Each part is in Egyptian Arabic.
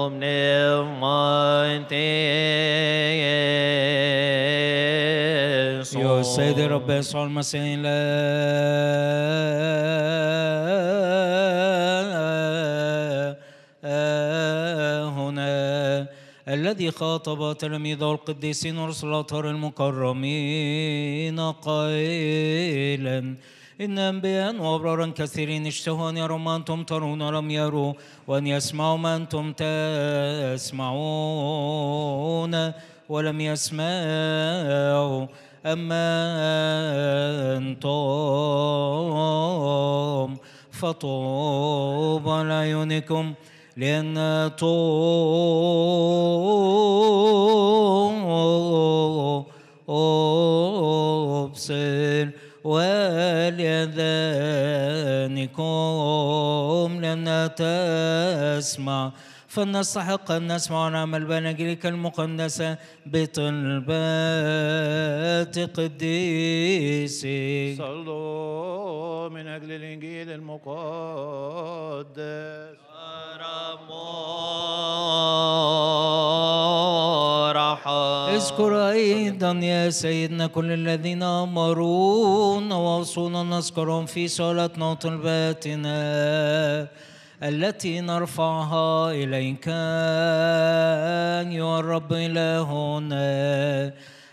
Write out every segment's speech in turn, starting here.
يا سيد رب يسوع المسيح لا هنا الذي خاطب تلاميذه القديسين ورسل الأطهار المكرمين قائلا إن أنبياء وأبرارا كثيرين اشتهوا أن يروا ما أنتم ترون ولم يروا وأن يسمعوا ما أنتم تسمعون ولم يسمعوا أما أنتم فطوبى لعيونكم لأن تبصر ولأذانكم لم تسمع فلنستحق أن نسمع ونعمل بنجريك المقدسة بطلبات قديسك صلوا من أجل الإنجيل المقدس اذكر أيضا يا سيدنا كل الذين أمرونا ووصونا نذكرهم في صلاتنا وطلباتنا التي نرفعها إليك أيها الرب إلهنا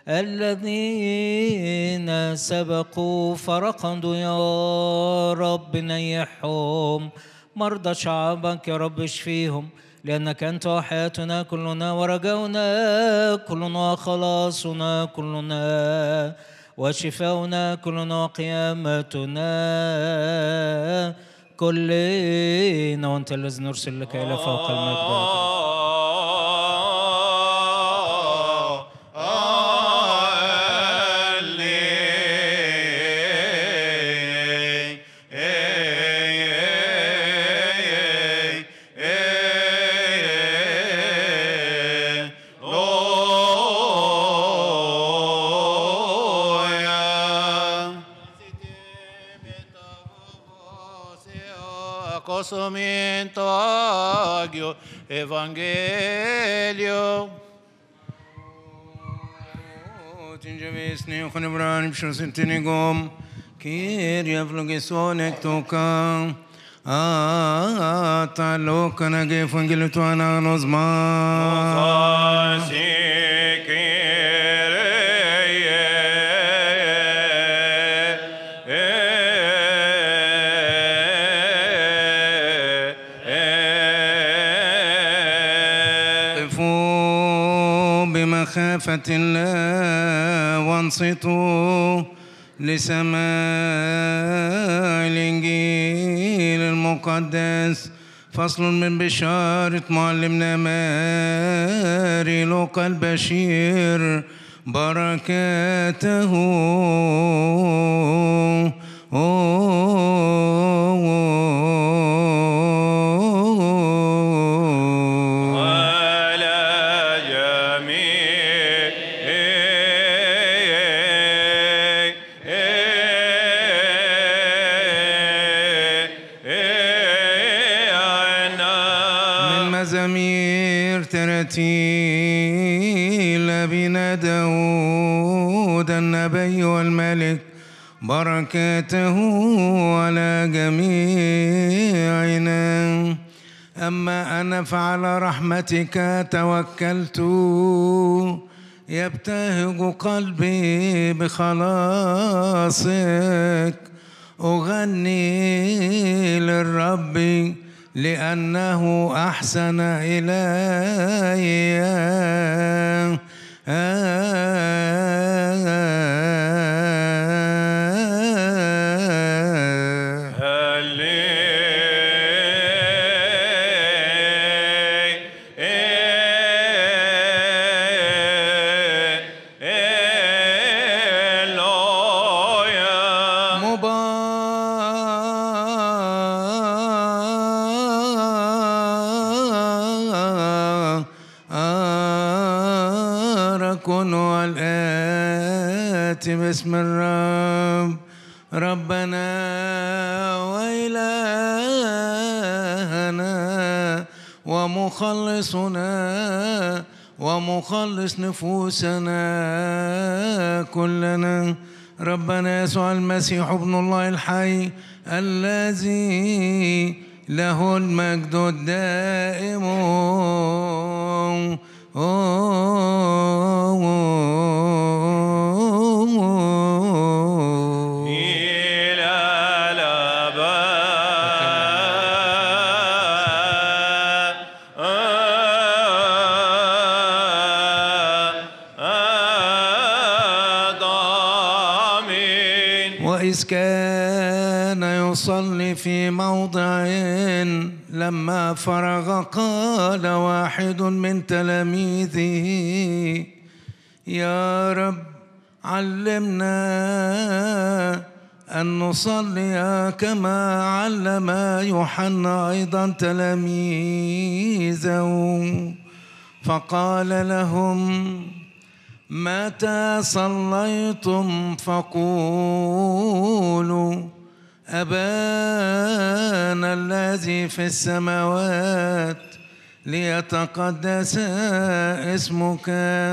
الذين سبقوا فرقدوا يا رب نيحهم مرضى شعبك يا رب اشفيهم لأنك أنت وحياتنا كلنا ورجاؤنا كلنا وخلاصنا كلنا وشفاؤنا كلنا وقيامتنا كلنا وأنت الذي نرسل لك إلى فوق المجد Acosamiento agio evangelio. Tingevisni khonibran bshrosintinigom kir yavlogeson ektoka ata lokana ge fangiltu ana nozma قفوا بمخافة الله وانصتوا لسماع الإنجيل المقدس فصل من بشارة معلمنا ماري لوقا البشير بركاته على جميعنا من مزامير ترتيل أبينا داود النبي والملك بركاته على جميعنا أما أنا فعلى رحمتك توكلت يبتهج قلبي بخلاصك أغني للرب لأنه أحسن إلي مبارك والآتي باسم الرب ربنا وإلهنا ومخلصنا ومخلص نفوسنا كلنا ربنا يسوع المسيح ابن الله الحي الذي له المجد الدائم إلى الأبد آمين وإذ كان يصلي في موضع لما فرغ قال واحد من تلاميذه يا رب علمنا أن نصلي كما علم يوحنا أيضا تلاميذه فقال لهم متى صليتم فقولوا أبانا الذي في السماوات ليتقدس اسمك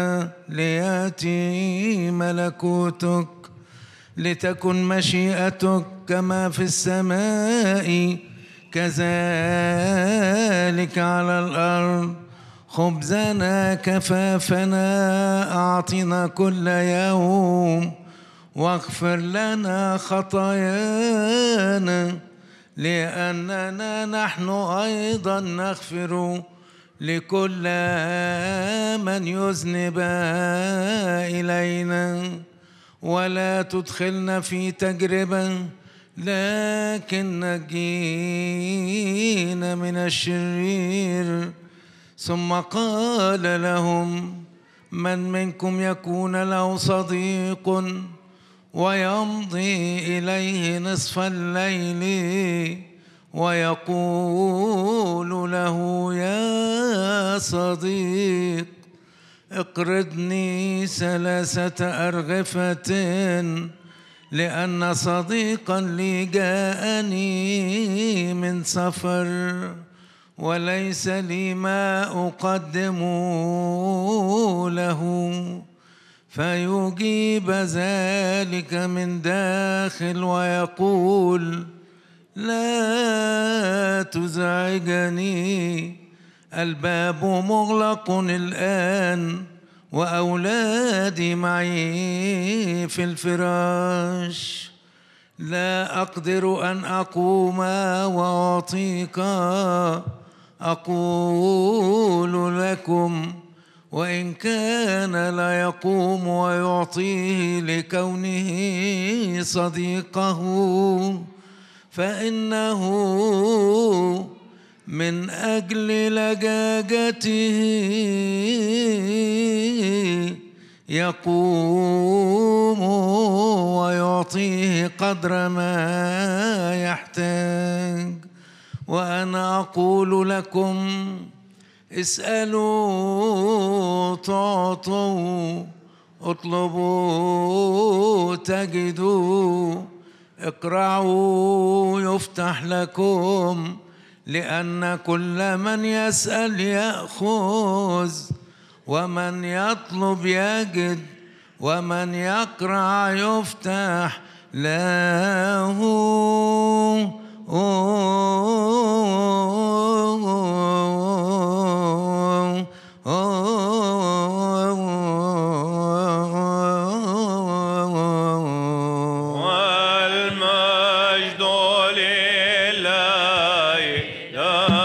لياتي ملكوتك لتكن مشيئتك كما في السماء كذلك على الارض خبزنا كفافنا اعطنا كل يوم واغفر لنا خطايانا لاننا نحن ايضا نغفر لكل من يذنب الينا ولا تدخلنا في تجربه لكن نجينا من الشرير ثم قال لهم من منكم يكون له صديق ويمضي اليه نصف الليل ويقول له يا صديق اقرضني ثلاثة أرغفة لأن صديقا لي جاءني من سفر وليس لي ما أقدم له فيجيب ذلك من داخل ويقول لا تزعجني الباب مغلق الآن وأولادي معي في الفراش لا أقدر أن أقوم وأعطيك أقول لكم وإن كان لا يقوم ويعطيه لكونه صديقه فإنه من أجل لجاجته يقوم ويعطيه قدر ما يحتاج وأنا أقول لكم اسألوا تعطوا اطلبوا تجدوا اقرعوا يفتح لكم لأن كل من يسأل يأخذ ومن يطلب يجد ومن يقرع يفتح له والمجد لله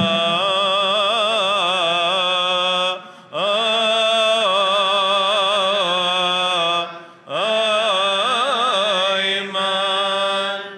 آمين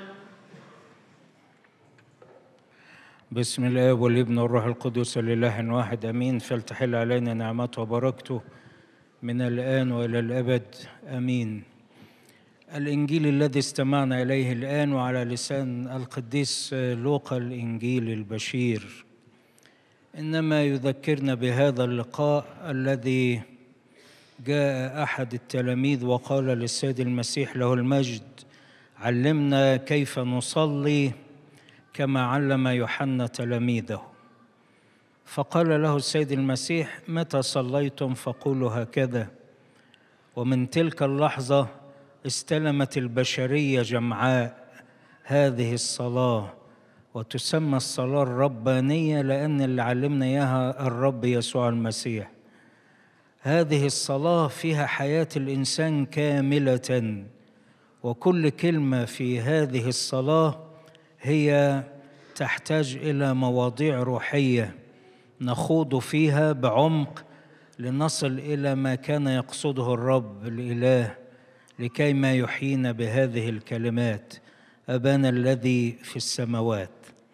بسم الله والابن والروح القدس لله واحد امين فلتحل علينا نعمته وبركته من الان والى الابد امين الانجيل الذي استمعنا اليه الان وعلى لسان القديس لوقا الانجيل البشير انما يذكرنا بهذا اللقاء الذي جاء احد التلاميذ وقال للسيد المسيح له المجد علمنا كيف نصلي كما علم يوحنا تلاميذه فقال له السيد المسيح متى صليتم فقولوا هكذا ومن تلك اللحظة استلمت البشرية جمعاء هذه الصلاة وتسمى الصلاة الربانية لأن اللي علمنا إياها الرب يسوع المسيح هذه الصلاة فيها حياة الإنسان كاملة وكل كلمة في هذه الصلاة هي تحتاج إلى مواضيع روحية نخوض فيها بعمق لنصل إلى ما كان يقصده الرب الإله لكي ما يحيينا بهذه الكلمات أبانا الذي في السماوات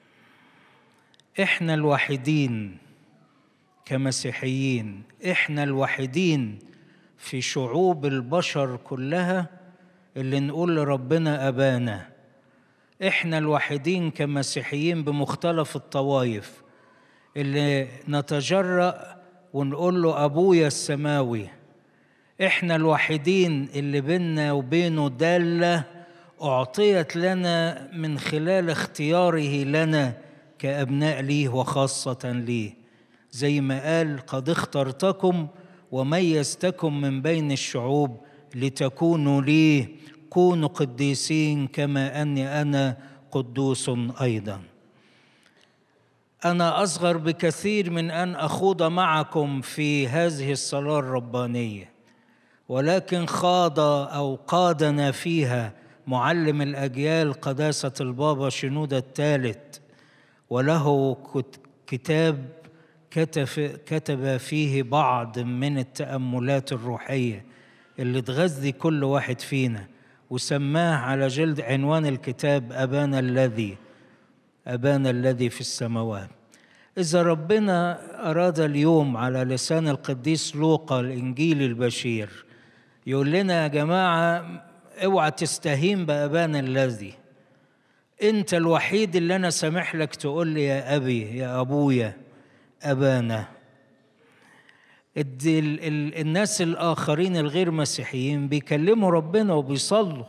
إحنا الوحيدين كمسيحيين إحنا الوحيدين في شعوب البشر كلها اللي نقول لربنا أبانا إحنا الوحيدين كمسيحيين بمختلف الطوائف اللي نتجرأ ونقول له أبويا السماوي إحنا الوحيدين اللي بيننا وبينه دالة أعطيت لنا من خلال اختياره لنا كأبناء ليه وخاصة ليه زي ما قال قد اخترتكم وميزتكم من بين الشعوب لتكونوا لي كونوا قديسين كما أني أنا قدوس أيضاً انا اصغر بكثير من ان اخوض معكم في هذه الصلاه الربانيه ولكن خاض او قادنا فيها معلم الاجيال قداسه البابا شنوده الثالث وله كتاب كتب, كتب فيه بعض من التاملات الروحيه اللي تغذي كل واحد فينا وسماه على جلد عنوان الكتاب ابانا الذي أبانا الذي في السماوات إذا ربنا أراد اليوم على لسان القديس لوقا الإنجيل البشير يقول لنا يا جماعة اوعى تستهين بأبانا الذي أنت الوحيد اللي أنا سامح لك تقول لي يا أبي يا أبويا أبانا الناس الآخرين الغير مسيحيين بيكلموا ربنا وبيصلوا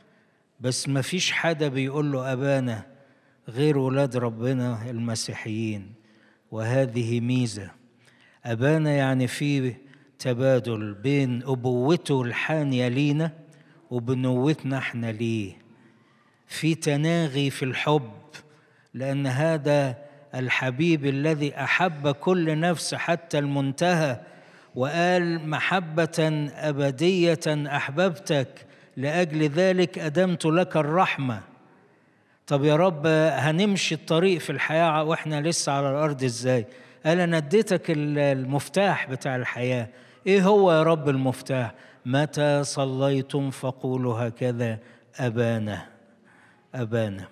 بس ما فيش حدا بيقول له أبانا غير ولاد ربنا المسيحيين وهذه ميزه ابانا يعني في تبادل بين ابوته الحانيه لينا وبنوتنا احنا ليه في تناغي في الحب لان هذا الحبيب الذي احب كل نفس حتى المنتهى وقال محبه ابديه احببتك لاجل ذلك ادمت لك الرحمه طب يا رب هنمشي الطريق في الحياة وإحنا لسه على الأرض إزاي؟ قال أنا اديتك المفتاح بتاع الحياة إيه هو يا رب المفتاح؟ متى صليتم فقولوا هكذا أبانا أبانا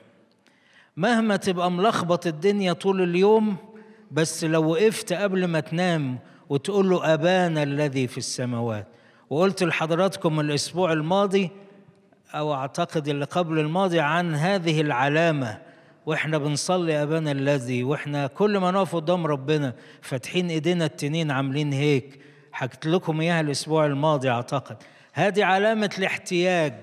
مهما تبقى ملخبط الدنيا طول اليوم بس لو وقفت قبل ما تنام وتقول له أبانا الذي في السماوات وقلت لحضراتكم الأسبوع الماضي أو أعتقد اللي قبل الماضي عن هذه العلامة وإحنا بنصلي أبانا الذي وإحنا كل ما نقف قدام ربنا فاتحين إيدينا التنين عاملين هيك حكيت لكم إياها الأسبوع الماضي أعتقد هذه علامة الاحتياج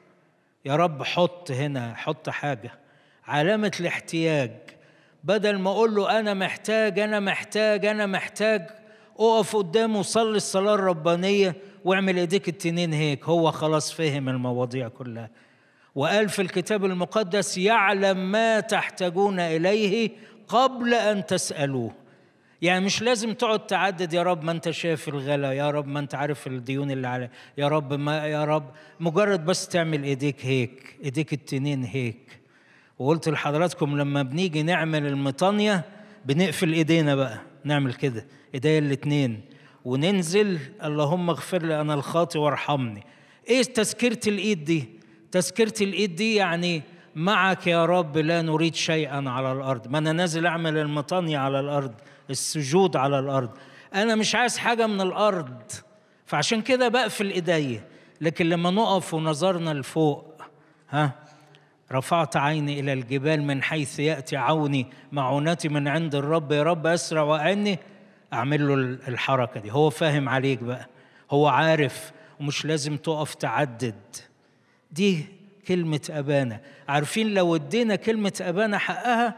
يا رب حط هنا حط حاجة علامة الاحتياج بدل ما أقول له أنا محتاج أنا محتاج أنا محتاج أقف قدامه وصلي الصلاة الربانية واعمل ايديك التنين هيك هو خلاص فهم المواضيع كلها وقال في الكتاب المقدس يعلم ما تحتاجون اليه قبل ان تسالوه يعني مش لازم تقعد تعدد يا رب ما انت شايف الغلا يا رب ما انت عارف الديون اللي على يا رب ما يا رب مجرد بس تعمل ايديك هيك ايديك التنين هيك وقلت لحضراتكم لما بنيجي نعمل المطانية بنقفل ايدينا بقى نعمل كده ايديا الاتنين وننزل اللهم اغفر لي انا الخاطئ وارحمني ايه تذكره الايد دي تذكره الايد دي يعني معك يا رب لا نريد شيئا على الارض ما انا نازل اعمل المطانية على الارض السجود على الارض انا مش عايز حاجه من الارض فعشان كده بقفل ايديا لكن لما نقف ونظرنا لفوق ها رفعت عيني الى الجبال من حيث ياتي عوني معونتي من عند الرب يا رب اسرع واعني اعمل له الحركه دي هو فاهم عليك بقى هو عارف ومش لازم تقف تعدد دي كلمة أبانا عارفين لو ادينا كلمة أبانا حقها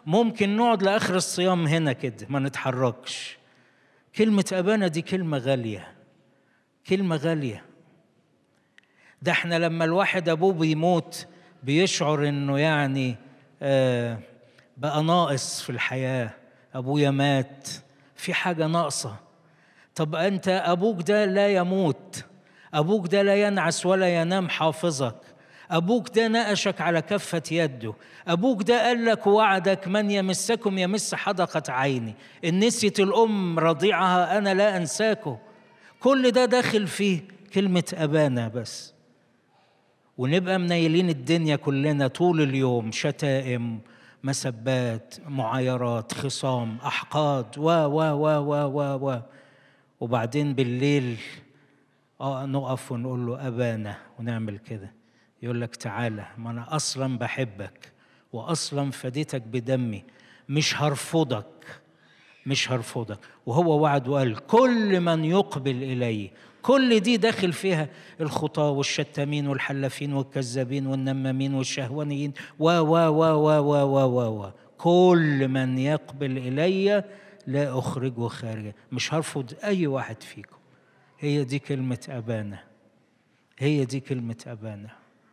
ممكن نقعد لاخر الصيام هنا كده ما نتحركش كلمه ابانا دي كلمه غاليه كلمه غاليه ده احنا لما الواحد ابوه بيموت بيشعر انه يعني آه بقى ناقص في الحياه ابويا مات في حاجه ناقصه طب انت ابوك ده لا يموت ابوك ده لا ينعس ولا ينام حافظك ابوك ده نقشك على كفه يده ابوك ده قال لك وعدك من يمسكم يمس حدقه عيني ان نسيت الام رضيعها انا لا انساكم كل ده داخل فيه كلمه ابانا بس ونبقى منيلين الدنيا كلنا طول اليوم شتائم مسبات معايرات خصام احقاد و و و و و و وبعدين بالليل اه نقف ونقول له ابانا ونعمل كده يقول لك تعالى ما انا اصلا بحبك واصلا فديتك بدمي مش هرفضك مش هرفضك وهو وعد وقال كل من يقبل الي كل دي داخل فيها الخطاة والشتامين والحلافين والكذابين والنمامين والشهوانيين و و و و و و و و كل من يقبل إلي لا أخرجه خارجا مش هرفض أي واحد فيكم هي دي كلمة أبانا هي دي كلمة أبانا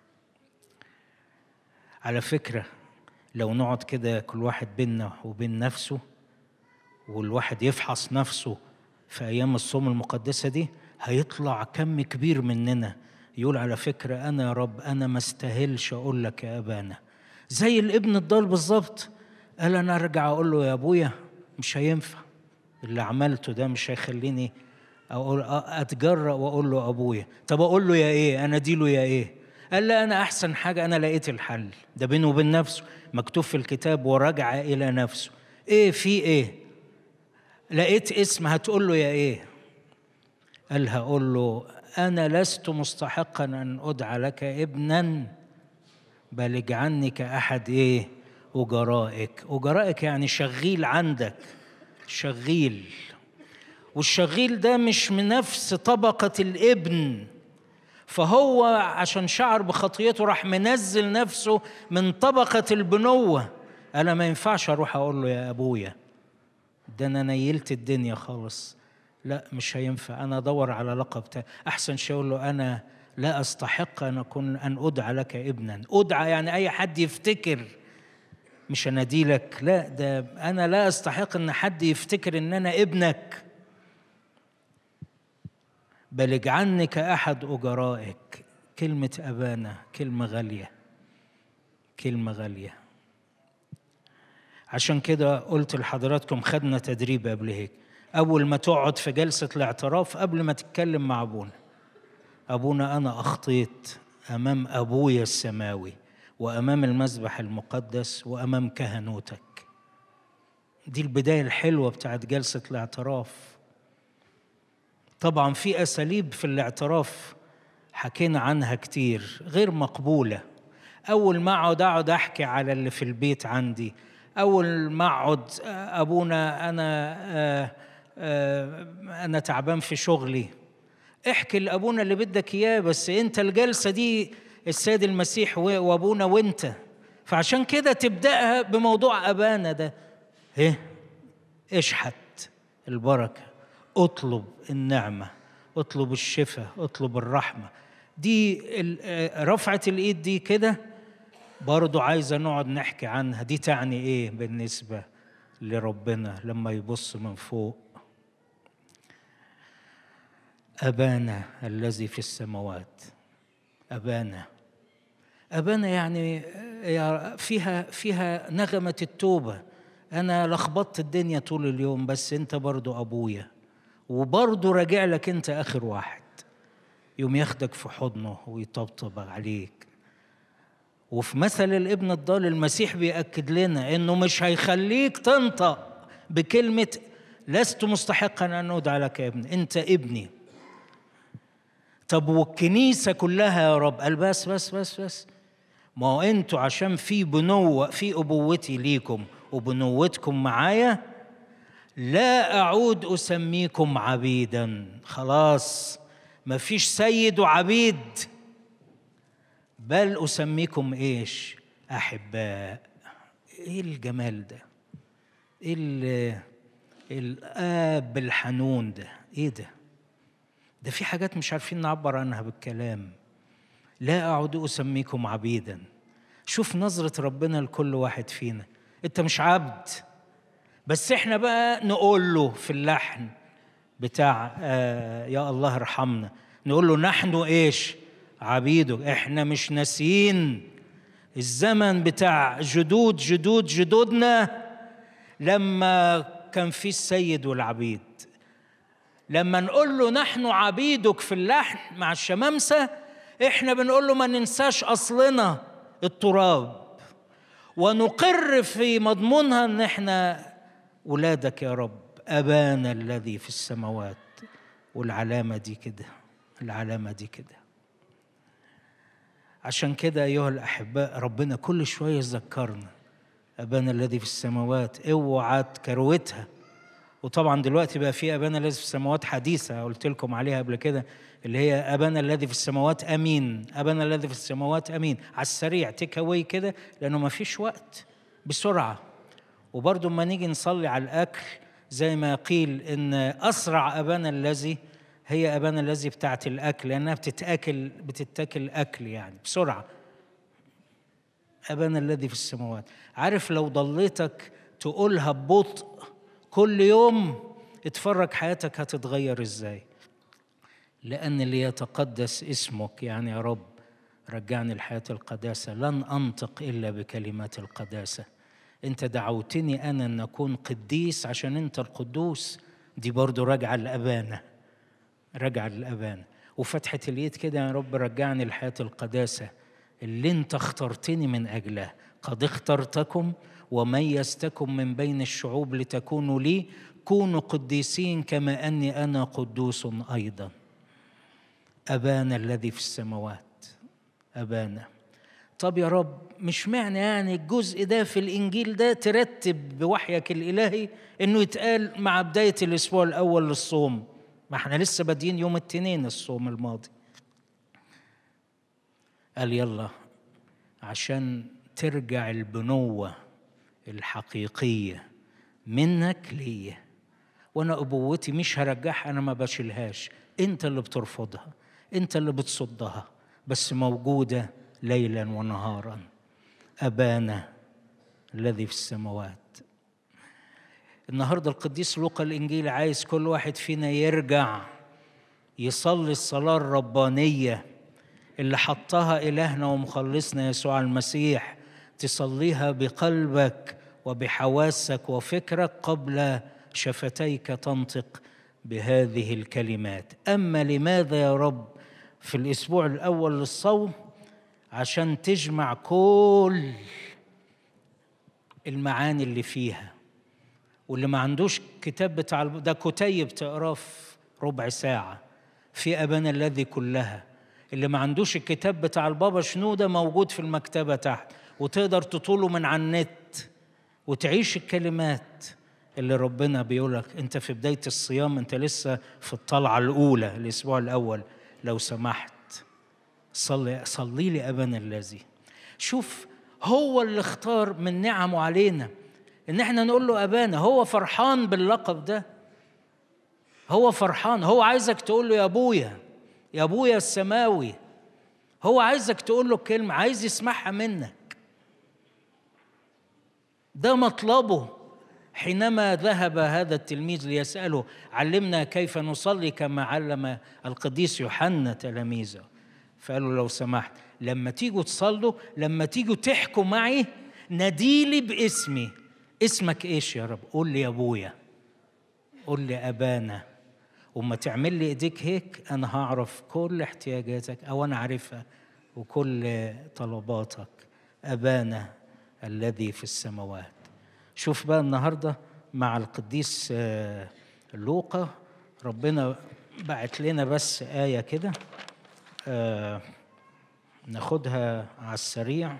على فكرة لو نقعد كده كل واحد بينا وبين نفسه والواحد يفحص نفسه في أيام الصوم المقدسة دي هيطلع كم كبير مننا يقول على فكرة أنا يا رب أنا ما استاهلش أقول لك يا أبانا زي الابن الضال بالظبط قال أنا أرجع أقول له يا أبويا مش هينفع اللي عملته ده مش هيخليني أقول أتجرأ وأقول له أبويا طب أقول له يا إيه أنا ديله يا إيه قال لا أنا أحسن حاجة أنا لقيت الحل ده بينه وبين نفسه مكتوب في الكتاب ورجع إلى نفسه إيه في إيه لقيت اسم هتقول له يا إيه قال هقول له أنا لست مستحقا أن أدعى لك ابنا بل اجعلني كأحد إيه أجرائك أجرائك يعني شغيل عندك شغيل والشغيل ده مش من نفس طبقة الابن فهو عشان شعر بخطيته راح منزل نفسه من طبقة البنوة أنا ما ينفعش أروح أقول له يا أبويا ده أنا نيلت الدنيا خالص لا مش هينفع أنا أدور على لقب تاني أحسن شيء أقول له أنا لا أستحق أن أكون أن أدعى لك ابنا أدعى يعني أي حد يفتكر مش أناديلك لا ده أنا لا أستحق أن حد يفتكر أن أنا ابنك بل اجعلني كأحد أجرائك كلمة أبانا كلمة غالية كلمة غالية عشان كده قلت لحضراتكم خدنا تدريب قبل هيك أول ما تقعد في جلسة الاعتراف قبل ما تتكلم مع أبونا أبونا أنا أخطيت أمام أبويا السماوي وأمام المذبح المقدس وأمام كهنوتك دي البداية الحلوة بتاعت جلسة الاعتراف طبعا في أساليب في الاعتراف حكينا عنها كتير غير مقبولة أول ما أقعد أقعد أحكي على اللي في البيت عندي أول ما أقعد أبونا أنا آه آه أنا تعبان في شغلي احكي لأبونا اللي بدك إياه بس أنت الجلسة دي السيد المسيح وأبونا وأنت فعشان كده تبدأها بموضوع أبانا ده إيه اشحت البركة اطلب النعمة اطلب الشفاء اطلب الرحمة دي رفعة الإيد دي كده برضو عايزة نقعد نحكي عنها دي تعني إيه بالنسبة لربنا لما يبص من فوق أبانا الذي في السماوات أبانا أبانا يعني فيها فيها نغمة التوبة أنا لخبطت الدنيا طول اليوم بس أنت برضو أبويا وبرضو راجع لك أنت آخر واحد يوم ياخدك في حضنه ويطبطب عليك وفي مثل الابن الضال المسيح بيأكد لنا إنه مش هيخليك تنطق بكلمة لست مستحقا أن أدعى لك يا ابن أنت ابني طب والكنيسة كلها يا رب قال بس بس بس بس ما هو انتوا عشان في بنوة في أبوتي ليكم وبنوتكم معايا لا أعود أسميكم عبيدا خلاص ما فيش سيد وعبيد بل أسميكم إيش أحباء ايه الجمال ده ايه ال- الاب الحنون ده ايه ده ده في حاجات مش عارفين نعبر عنها بالكلام لا اعود اسميكم عبيدا شوف نظره ربنا لكل واحد فينا انت مش عبد بس احنا بقى نقول له في اللحن بتاع آه يا الله ارحمنا نقول له نحن ايش عبيدك احنا مش ناسيين الزمن بتاع جدود جدود جدودنا لما كان في السيد والعبيد لما نقول له نحن عبيدك في اللحن مع الشمامسة احنا بنقول له ما ننساش أصلنا التراب ونقر في مضمونها ان احنا ولادك يا رب أبانا الذي في السماوات والعلامة دي كده العلامة دي كده عشان كده أيها الأحباء ربنا كل شوية يذكرنا أبانا الذي في السماوات اوعى تكروتها وطبعا دلوقتي بقى في أبانا الذي في السماوات حديثة قلت لكم عليها قبل كده اللي هي أبانا الذي في السماوات أمين أبانا الذي في السماوات أمين على السريع تيك أواي كده لأنه ما فيش وقت بسرعة وبرضه لما نيجي نصلي على الأكل زي ما قيل إن أسرع أبانا الذي هي أبانا الذي بتاعت الأكل لأنها بتتأكل بتتاكل أكل يعني بسرعة أبانا الذي في السماوات عارف لو ضليتك تقولها ببطء كل يوم اتفرج حياتك هتتغير ازاي لأن ليتقدس اسمك يعني يا رب رجعني لحياة القداسة لن أنطق إلا بكلمات القداسة أنت دعوتني أنا أن أكون قديس عشان أنت القدوس دي برضو راجعة للأبانة راجعة للأبانة وفتحة اليد كده يا رب رجعني لحياة القداسة اللي أنت اخترتني من أجلها قد اخترتكم وميزتكم من بين الشعوب لتكونوا لي كونوا قديسين كما أني أنا قدوس أيضا أبانا الذي في السماوات أبانا طب يا رب مش معنى يعني الجزء ده في الإنجيل ده ترتب بوحيك الإلهي إنه يتقال مع بداية الأسبوع الأول للصوم ما احنا لسه بادئين يوم التنين الصوم الماضي قال يلا عشان ترجع البنوة الحقيقية منك ليا وانا ابوتي مش هرجعها انا ما بشيلهاش انت اللي بترفضها انت اللي بتصدها بس موجودة ليلا ونهارا أبانا الذي في السماوات النهاردة القديس لوقا الإنجيل عايز كل واحد فينا يرجع يصلي الصلاة الربانية اللي حطها إلهنا ومخلصنا يسوع المسيح تصليها بقلبك وبحواسك وفكرك قبل شفتيك تنطق بهذه الكلمات أما لماذا يا رب في الأسبوع الأول للصوم عشان تجمع كل المعاني اللي فيها واللي ما عندوش كتاب بتاع ده كتيب تقراه في ربع ساعة في أبانا الذي كلها اللي ما عندوش الكتاب بتاع البابا شنودة موجود في المكتبة تحت وتقدر تطوله من على النت وتعيش الكلمات اللي ربنا بيقولك انت في بداية الصيام انت لسه في الطلعة الأولى الأسبوع الأول لو سمحت صلي صلي لي أبانا الذي شوف هو اللي اختار من نعمه علينا ان احنا نقول له ابانا هو فرحان باللقب ده هو فرحان هو عايزك تقول له يا ابويا يا ابويا السماوي هو عايزك تقول له كلمه عايز يسمعها منك ده مطلبه حينما ذهب هذا التلميذ ليساله علمنا كيف نصلي كما علم القديس يوحنا تلاميذه فقالوا لو سمحت لما تيجوا تصلوا لما تيجوا تحكوا معي ناديلي باسمي اسمك ايش يا رب قول لي يا ابويا قول لي ابانا وما تعمل لي ايديك هيك انا هعرف كل احتياجاتك او انا عارفها وكل طلباتك ابانا الذي في السماوات شوف بقى النهارده مع القديس لوقا ربنا بعت لنا بس آية كده آه ناخدها على السريع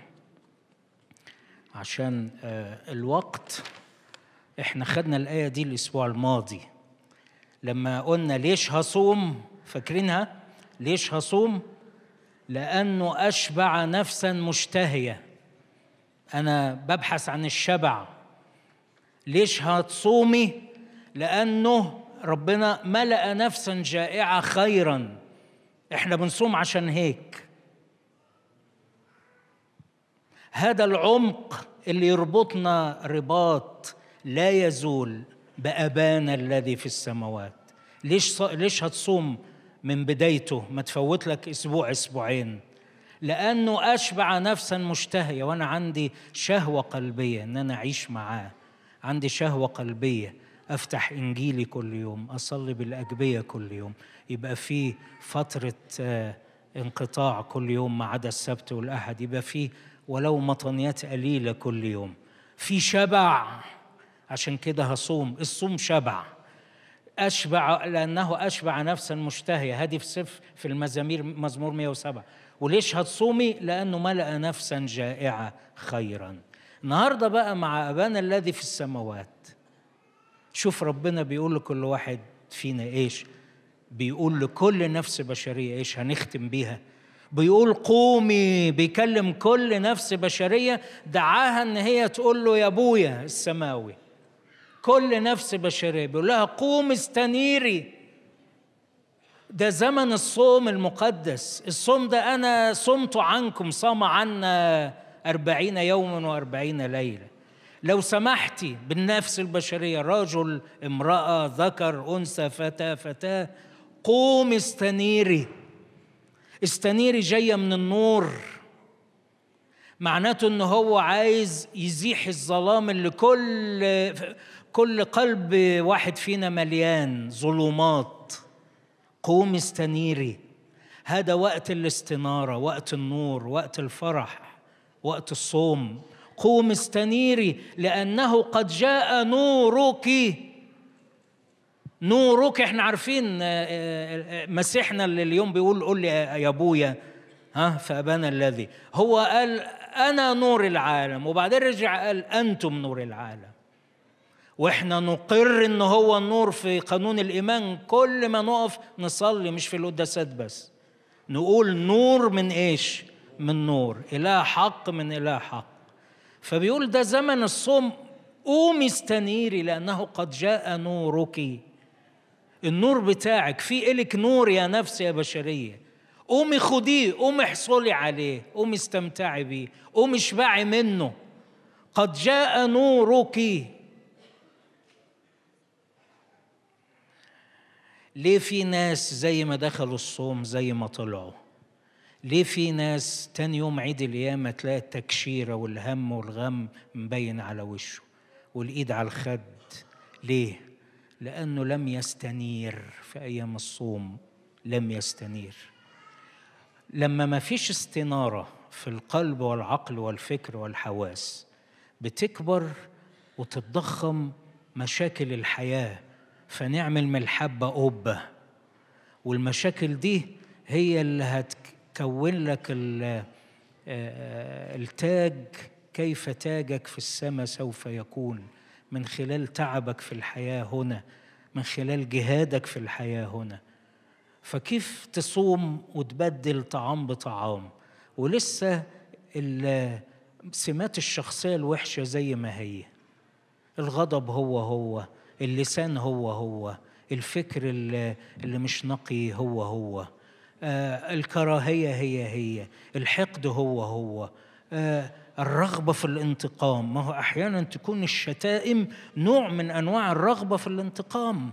عشان آه الوقت احنا خدنا الآية دي الأسبوع الماضي لما قلنا ليش هصوم فاكرينها ليش هصوم لأنه أشبع نفسا مشتهية انا ببحث عن الشبع ليش هتصومي لانه ربنا ملأ نفسا جائعة خيرا احنا بنصوم عشان هيك هذا العمق اللي يربطنا رباط لا يزول بأبانا الذي في السماوات ليش ص... ليش هتصوم من بدايته ما تفوت لك اسبوع اسبوعين لانه اشبع نفسا مشتهيه وانا عندي شهوه قلبيه ان انا اعيش معاه عندي شهوه قلبيه افتح انجيلي كل يوم اصلي بالاجبيه كل يوم يبقى في فتره آه، انقطاع كل يوم ما عدا السبت والاحد يبقى في ولو مطنيات قليله كل يوم في شبع عشان كده هصوم الصوم شبع أشبع لأنه أشبع نفسا مشتهية هذه في سف في المزامير مزمور 107 وليش هتصومي لأنه ملأ نفسا جائعة خيرا النهاردة بقى مع أبانا الذي في السماوات شوف ربنا بيقول لكل واحد فينا إيش بيقول لكل نفس بشرية إيش هنختم بيها بيقول قومي بيكلم كل نفس بشرية دعاها إن هي تقول له يا أبويا السماوي كل نفس بشرية بيقول لها قوم استنيري ده زمن الصوم المقدس الصوم ده أنا صمت عنكم صام عنا أربعين يوما وأربعين ليلة لو سمحتي بالنفس البشرية رجل امرأة ذكر أنثى فتى فتاة قوم استنيري استنيري جاية من النور معناته ان هو عايز يزيح الظلام اللي كل كل قلب واحد فينا مليان ظلمات قوم استنيري هذا وقت الاستناره وقت النور وقت الفرح وقت الصوم قوم استنيري لانه قد جاء نورك نورك احنا عارفين آه، آه، مسيحنا اللي اليوم بيقول قول لي يا ابويا ها فابانا الذي هو قال انا نور العالم وبعدين رجع قال انتم نور العالم واحنا نقر ان هو النور في قانون الايمان كل ما نقف نصلي مش في القداسات بس نقول نور من ايش من نور اله حق من اله حق فبيقول ده زمن الصوم قومي استنيري لانه قد جاء نورك النور بتاعك في إلك نور يا نفس يا بشريه قومي خديه قومي احصلي عليه قومي استمتعي بيه قومي اشبعي منه قد جاء نورك ليه في ناس زي ما دخلوا الصوم زي ما طلعوا ليه في ناس تاني يوم عيد القيامة تلاقي التكشيرة والهم والغم مبين على وشه والإيد على الخد ليه؟ لأنه لم يستنير في أيام الصوم لم يستنير لما ما فيش استنارة في القلب والعقل والفكر والحواس بتكبر وتتضخم مشاكل الحياه فنعمل من الحبة قبة والمشاكل دي هي اللي هتكون لك آه، التاج كيف تاجك في السماء سوف يكون من خلال تعبك في الحياة هنا من خلال جهادك في الحياة هنا فكيف تصوم وتبدل طعام بطعام ولسه سمات الشخصية الوحشة زي ما هي الغضب هو هو اللسان هو هو الفكر اللي, اللي مش نقي هو هو آه الكراهية هي هي الحقد هو هو آه الرغبة في الانتقام ما هو أحيانا تكون الشتائم نوع من أنواع الرغبة في الانتقام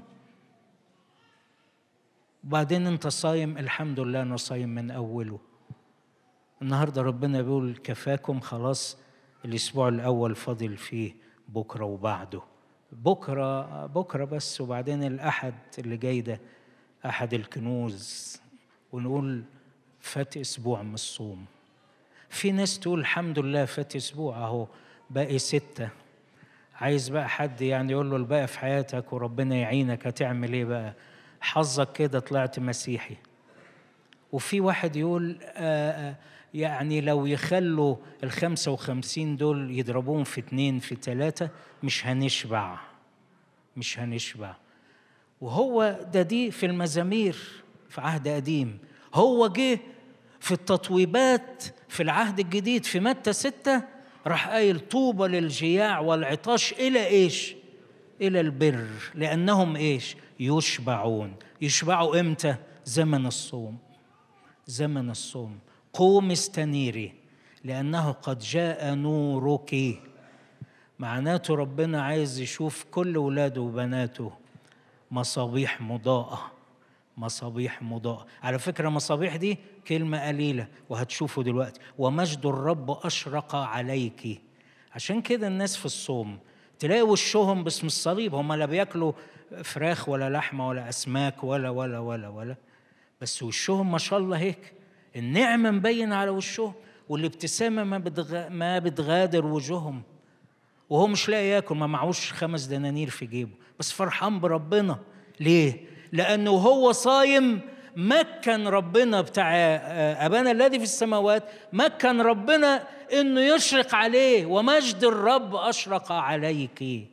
وبعدين أنت صايم الحمد لله أنا صايم من أوله النهاردة ربنا بيقول كفاكم خلاص الأسبوع الأول فاضل فيه بكرة وبعده بكرة بكرة بس وبعدين الأحد اللي جاي ده أحد الكنوز ونقول فات أسبوع من الصوم في ناس تقول الحمد لله فات أسبوع أهو باقي ستة عايز بقى حد يعني يقول له الباقي في حياتك وربنا يعينك هتعمل ايه بقى حظك كده طلعت مسيحي وفي واحد يقول آآ آه، آآ آه، يعني لو يخلوا الخمسة وخمسين دول يضربوهم في اتنين في تلاتة مش هنشبع مش هنشبع وهو ده دي في المزامير في عهد قديم هو جه في التطويبات في العهد الجديد في متى ستة راح قايل طوبى للجياع والعطاش الى ايش الى البر لانهم ايش يشبعون يشبعوا امتى زمن الصوم زمن الصوم قوم استنيري لانه قد جاء نورك معناته ربنا عايز يشوف كل ولاده وبناته مصابيح مضاءة مصابيح مضاءة على فكرة مصابيح دي كلمة قليلة وهتشوفوا دلوقتي ومجد الرب أشرق عليك عشان كده الناس في الصوم تلاقي وشهم باسم الصليب هم لا بياكلوا فراخ ولا لحمة ولا أسماك ولا ولا ولا ولا بس وشهم ما شاء الله هيك النعمة مبين على وشهم والابتسامة ما بتغ... ما بتغادر وجوههم وهو مش لاقي ياكل ما معهوش خمس دنانير في جيبه بس فرحان بربنا ليه لانه هو صايم مكن ربنا بتاع ابانا الذي في السماوات مكن ربنا انه يشرق عليه ومجد الرب اشرق عليك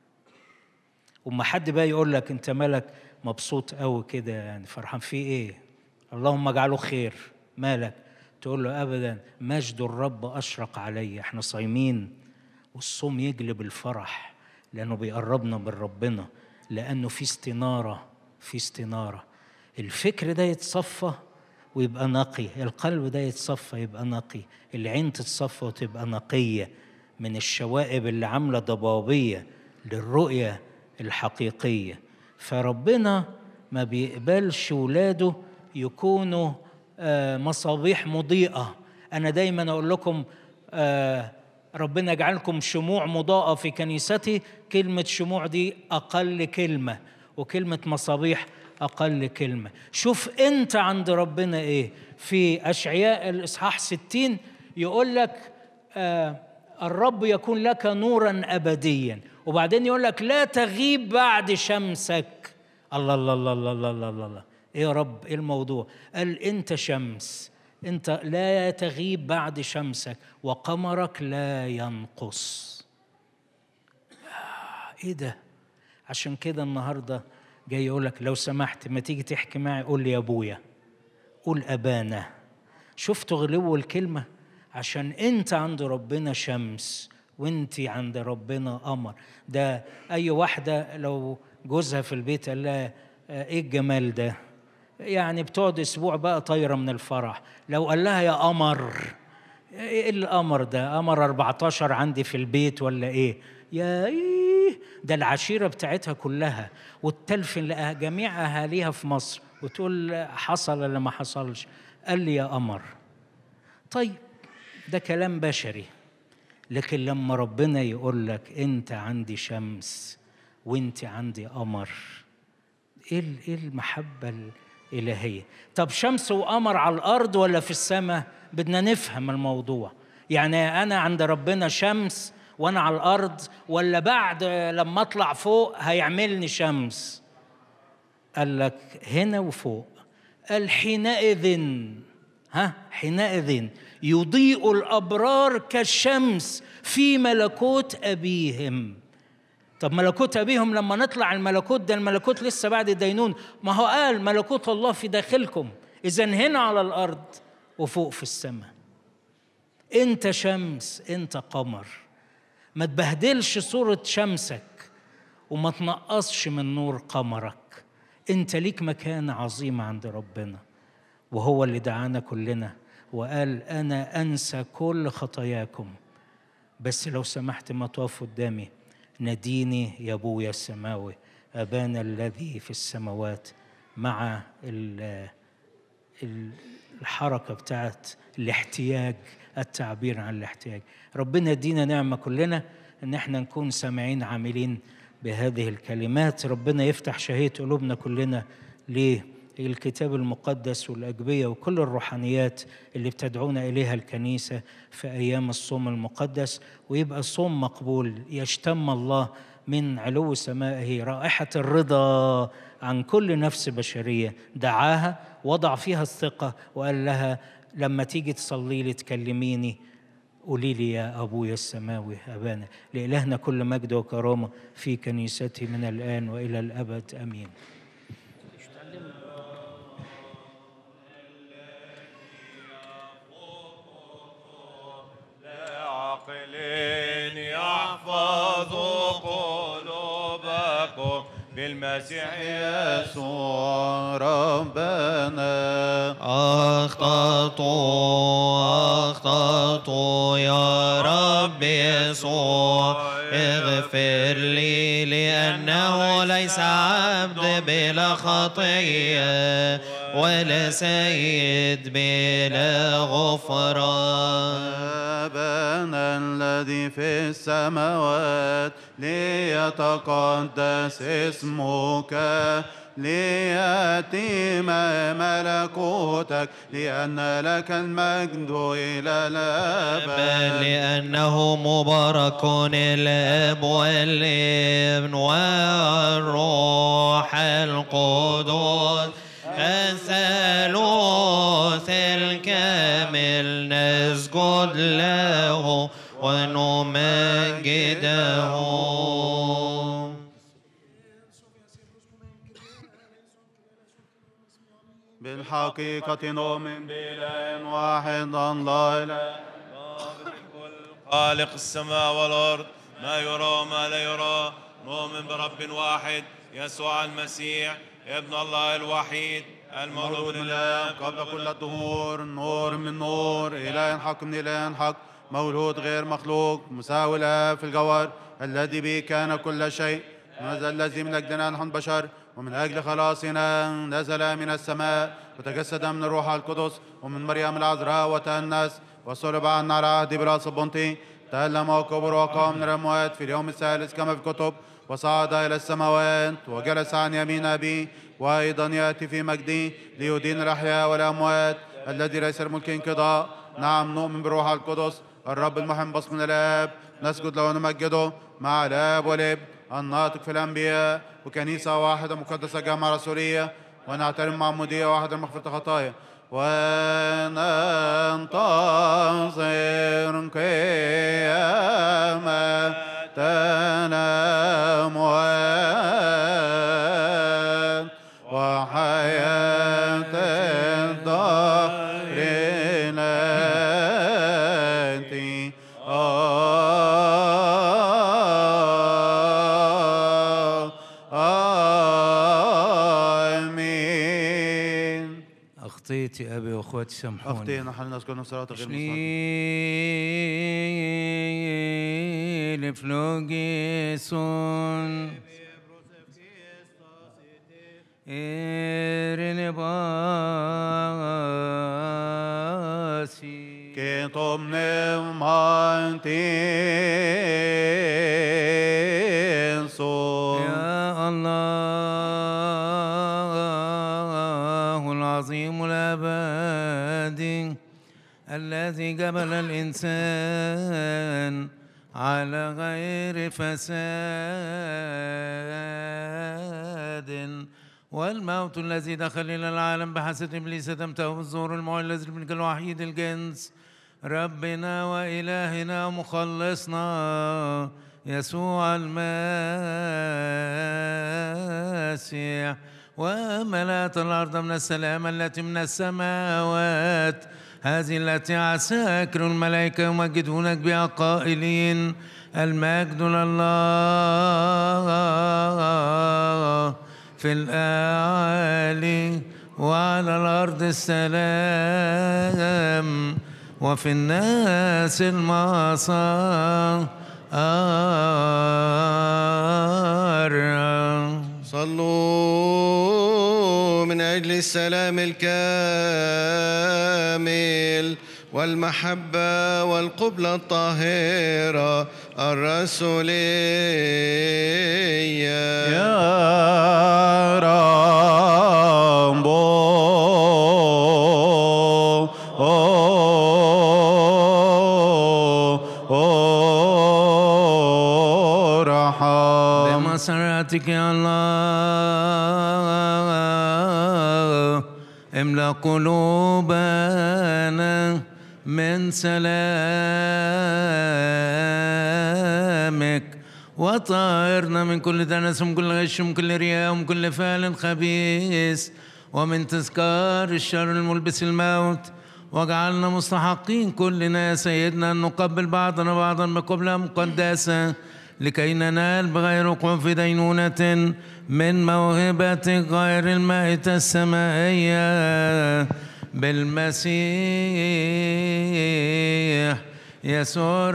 وما حد بقى يقول لك انت مالك مبسوط قوي كده يعني فرحان في ايه اللهم اجعله خير مالك تقول له ابدا مجد الرب اشرق علي احنا صايمين والصوم يجلب الفرح لانه بيقربنا من ربنا لانه في استناره في استناره الفكر ده يتصفى ويبقى نقي القلب ده يتصفى يبقى نقي العين تتصفى وتبقى نقيه من الشوائب اللي عامله ضبابيه للرؤيه الحقيقيه فربنا ما بيقبلش ولاده يكونوا آه مصابيح مضيئه انا دايما اقول لكم آه ربنا يجعلكم شموع مضاءة في كنيستي كلمة شموع دي أقل كلمة وكلمة مصابيح أقل كلمة شوف أنت عند ربنا إيه في أشعياء الإصحاح ستين يقول لك آه الرب يكون لك نورا أبديا وبعدين يقول لك لا تغيب بعد شمسك الله الله الله الله الله الله, الله. إيه يا رب إيه الموضوع قال أنت شمس انت لا تغيب بعد شمسك وقمرك لا ينقص ايه ده عشان كده النهارده جاي يقول لك لو سمحت ما تيجي تحكي معي قول لي يا ابويا قول ابانا شفتوا غلو الكلمه عشان انت عند ربنا شمس وانت عند ربنا قمر ده اي واحده لو جوزها في البيت قال لها ايه الجمال ده يعني بتقعد اسبوع بقى طايره من الفرح لو قال لها يا قمر ايه القمر ده قمر 14 عندي في البيت ولا ايه يا ايه ده العشيره بتاعتها كلها وتلفن جميع اهاليها في مصر وتقول حصل ولا ما حصلش قال لي يا قمر طيب ده كلام بشري لكن لما ربنا يقول لك انت عندي شمس وانت عندي قمر ايه ايه المحبه الإلهية طب شمس وقمر على الأرض ولا في السماء بدنا نفهم الموضوع يعني أنا عند ربنا شمس وأنا على الأرض ولا بعد لما أطلع فوق هيعملني شمس قال لك هنا وفوق قال حينئذ ها حينئذ يضيء الأبرار كالشمس في ملكوت أبيهم طب ملكوت ابيهم لما نطلع الملكوت ده الملكوت لسه بعد الدينون ما هو قال ملكوت الله في داخلكم اذا هنا على الارض وفوق في السماء انت شمس انت قمر ما تبهدلش صورة شمسك وما تنقصش من نور قمرك انت ليك مكانة عظيمة عند ربنا وهو اللي دعانا كلنا وقال انا انسى كل خطاياكم بس لو سمحت ما تقف قدامي ناديني يا ابويا السماوي ابانا الذي في السماوات مع الحركه بتاعت الاحتياج التعبير عن الاحتياج ربنا يدينا نعمه كلنا ان احنا نكون سامعين عاملين بهذه الكلمات ربنا يفتح شهيه قلوبنا كلنا ليه الكتاب المقدس والأجبية وكل الروحانيات اللي بتدعونا إليها الكنيسة في أيام الصوم المقدس ويبقى الصوم مقبول يشتم الله من علو سمائه رائحة الرضا عن كل نفس بشرية دعاها وضع فيها الثقة وقال لها لما تيجي تصلي لي تكلميني قولي لي يا أبويا السماوي أبانا لإلهنا كل مجد وكرامة في كنيسته من الآن وإلى الأبد أمين عقل المسيح يسوع ربنا أخطأت أخطأت يا رب يسوع اغفر لي لأنه ليس عبد بلا خطية ولا سيد بلا غفران أبانا الذي في السماوات ليتقدس اسمك ليأتي ملكوتك لأن لك المجد إلى بل الأبد لأنه مبارك الأب والابن والروح القدس الثالوث الكامل نسجد له ونمجده بالحقيقة نؤمن بإله واحد الله إله خالق السماء والأرض ما يرى وما لا يرى نؤمن برب واحد يسوع المسيح ابن الله الوحيد المولود مولود من من الله الآب قبل كل الدهور نور من نور إله حق من إله حق مولود غير مخلوق مساوي له في الجوهر الذي به كان كل شيء هذا الذي من أجلنا نحن بشر ومن أجل خلاصنا نزل من السماء وتجسد من الروح القدس ومن مريم العذراء وتأنس وصلب عنا على عهد براس البنطي تألم وكبر وقام من الأموات في اليوم الثالث كما في الكتب وصعد إلى السماوات وجلس عن يمين أبيه وأيضا يأتي في مجده ليدين الأحياء والأموات الذي ليس الملك انقضاء نعم نؤمن بالروح القدس الرب المحب بص من الآب نسجد له ونمجده مع الآب والابن الناطق في الأنبياء وكنيسة واحدة مقدسة جامعة رسولية ونعترف معمودية واحدة لمغفرة الخطايا وننتظر قيامتنا أموات وحياة الدار التي آمين أخطيت يا أبي وأخواتي سامحوني أخطينا حل نذكر صلاة غير مستقيم شليل فلوجيسون إيرين باسي que tomemos mantenso. يا الله العظيم الأبدي الذي جبل الإنسان على غير فساد والموت الذي دخل إلى العالم بحسد إبليس تمته بالظهور المعلن الذي من الوحيد الجنس ربنا وإلهنا ومخلصنا يسوع المسيح وملأت الأرض من السلام التي من السماوات هذه التي عساكر الملائكة يمجدونك بها قائلين المجد لله في الأعالي وعلى الأرض السلام وفي الناس المصار صلوا من أجل السلام الكامل والمحبة والقبلة الطاهرة الرسولية يا رامبو رحم بمسرتك يا الله املا قلوبنا من سلامك وطهرنا من كل دنس ومن كل غش ومن كل رياء ومن كل فعل خبيث ومن تذكار الشر الملبس الموت واجعلنا مستحقين كلنا يا سيدنا أن نقبل بعضنا بعضا بقبلة مقدسة لكي ننال بغير وقوع في دينونة من موهبة غير المائتة السمائية بالمسيح يسوع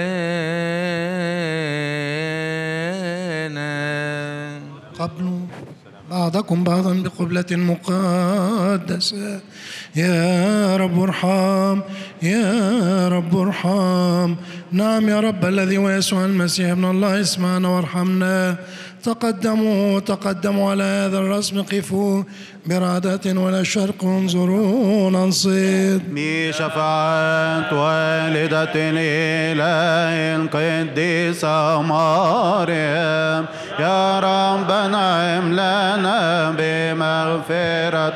ربنا قبل بعضكم بعضا بقبلة مقدسة يا رب ارحم يا رب ارحم نعم يا رب الذي ويسوع المسيح ابن الله اسمعنا وارحمنا تقدموا تقدموا على هذا الرسم قفوا برعدة ولا الشرق انظروا ننصت بشفاعة والدة الإله القديسة مريم يا رب انعم لنا بمغفرة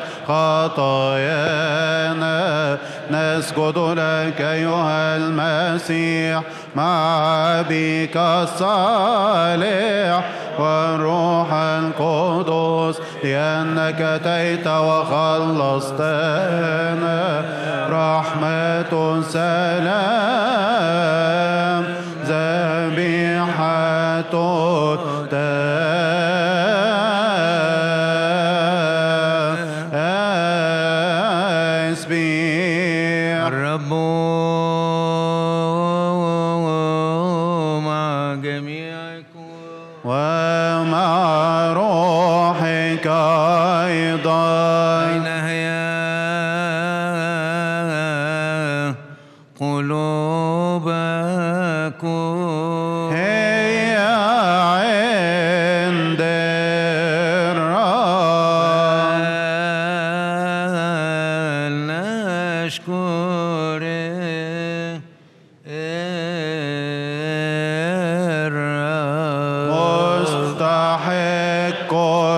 خطايانا نسجد لك أيها المسيح مع أبيك الصالح والروح القدس لأنك أتيت وخلصتنا رحمة سلام ذبيحة تسبيح الرب مع جميعكم ومع روحك أيضا أين هي قلوبكم هي عند الرب نشكر الرب مستحق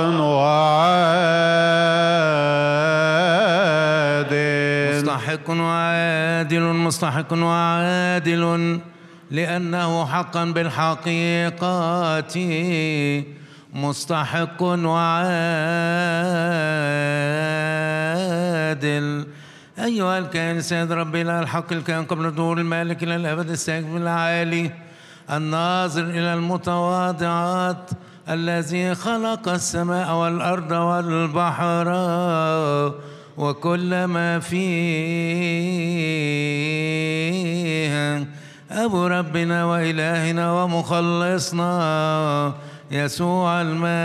وعادل مستحق وعادل مستحق وعادل لأنه حقا بالحقيقة مستحق وعادل أيها الكائن سيد ربي إلى الحق الكائن قبل ظهور المالك إلى الأبد الساكن العالي الناظر إلى المتواضعات الذي خلق السماء والأرض والبحر وكل ما فيها أبو ربنا وإلهنا ومخلصنا يسوع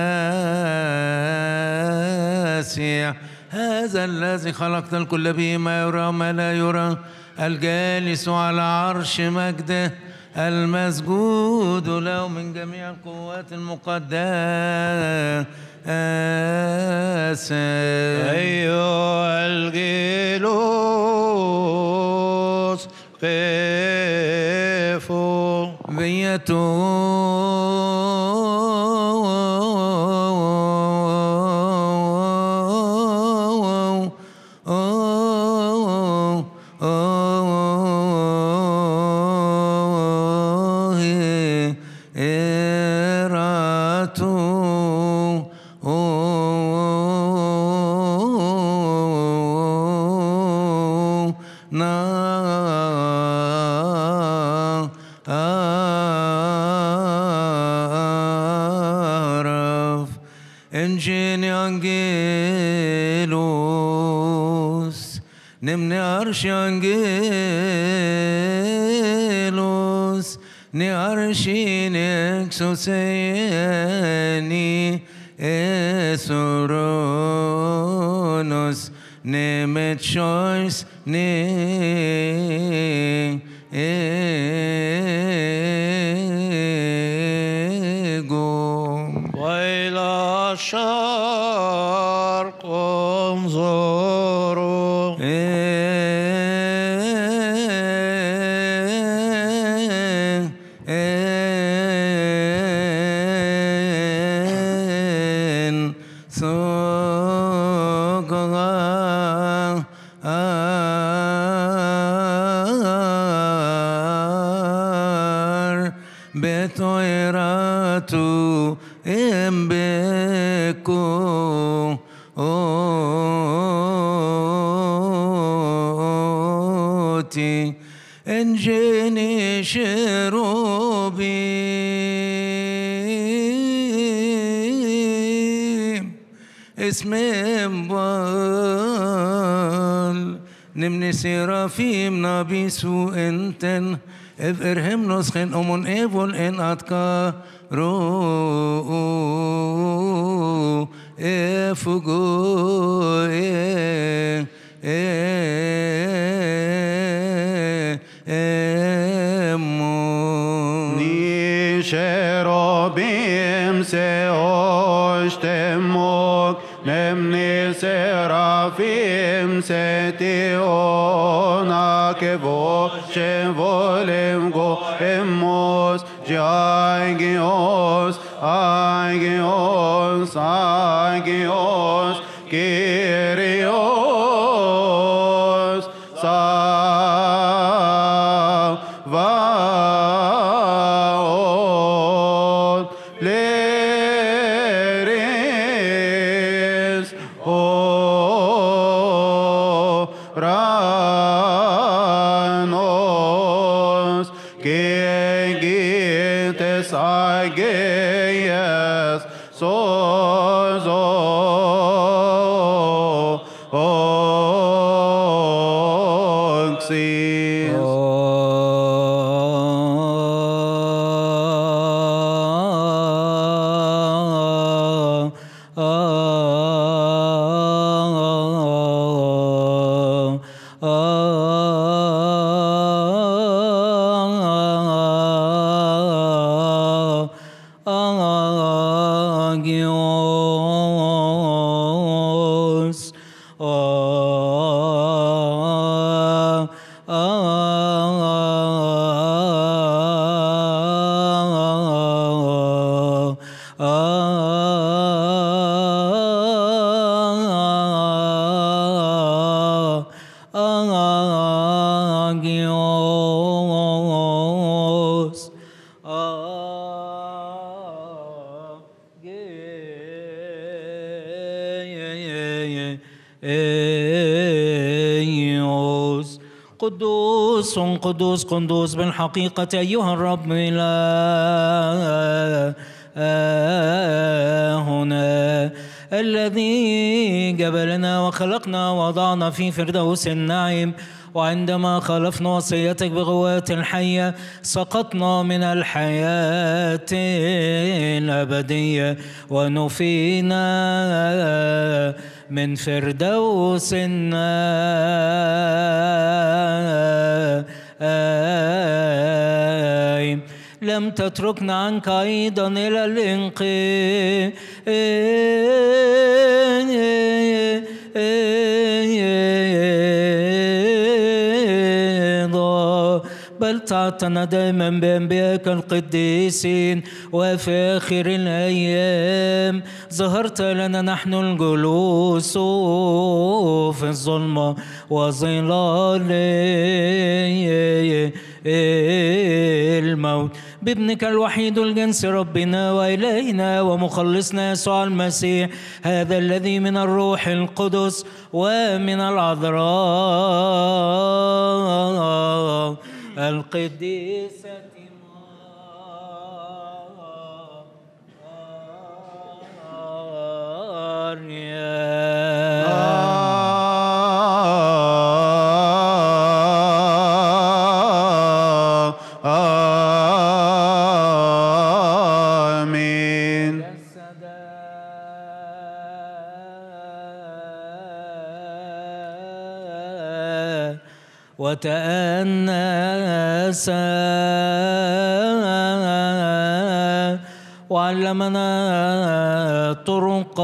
المسيح هذا الذي خلقت الكل به ما يرى وما لا يرى الجالس على عرش مجده المسجود له من جميع القوات المقدسة أيها الجلوس قفوا أعرف انجيني أنجيلوس نمني أرشي أنجيلوس ني أرشي نكسوسيني إسرونوس نمت شويس ني إيجوم وإلى الشرق انظروا إن سوقها آر بطيراتو إمبكو أوتي انجني شروبي اسم بال نمني سيرافيم نبي سو انتن اف ارهم نسخن امون ايفول ان اتكا رو افقو إيه إيه إيمون Ni cherubim se oshtemok, nemni serafim se tiona kevo, shevolim go emos, jaigios, aigios, aigios, Kyrios, Savaot, Leris, Oranos, Kegites Ageias, Sozo, Oxis. Agios. Ah, ah, ah, Agios. Agios. قدوس قدوس قدوس بالحقيقة أيها الرب إلهنا الذي جبلنا وخلقنا ووضعنا في فردوس النعيم وعندما خالفنا وصيتك بغوات الحية سقطنا من الحياة الأبدية ونفينا من فردوس النعيم لم تتركنا عنك أيضا إلى الانقضاء بل تعتنا دائما بأنبيائك القديسين وفي آخر الأيام ظهرت لنا نحن الجلوس في الظلمة وظلال الموت بابنك الوحيد الجنس ربنا وإلهنا ومخلصنا يسوع المسيح هذا الذي من الروح القدس ومن العذراء القديسة مريم آمين وتأنس وعلمنا طرق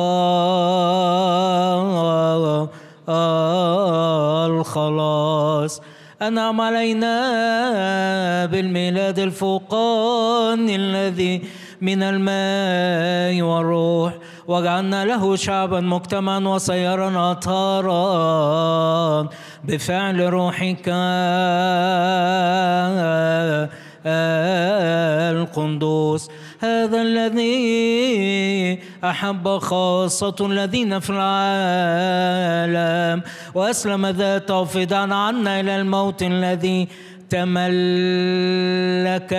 الخلاص أنعم علينا بالميلاد الفوقاني الذي من الماء والروح وجعلنا له شعبا مجتمعا وسيرا أطهارا بفعل روحك القندوس هذا الذي أحب خاصة الذين في العالم وأسلم ذاته فداء عنا إلى الموت الذي تملك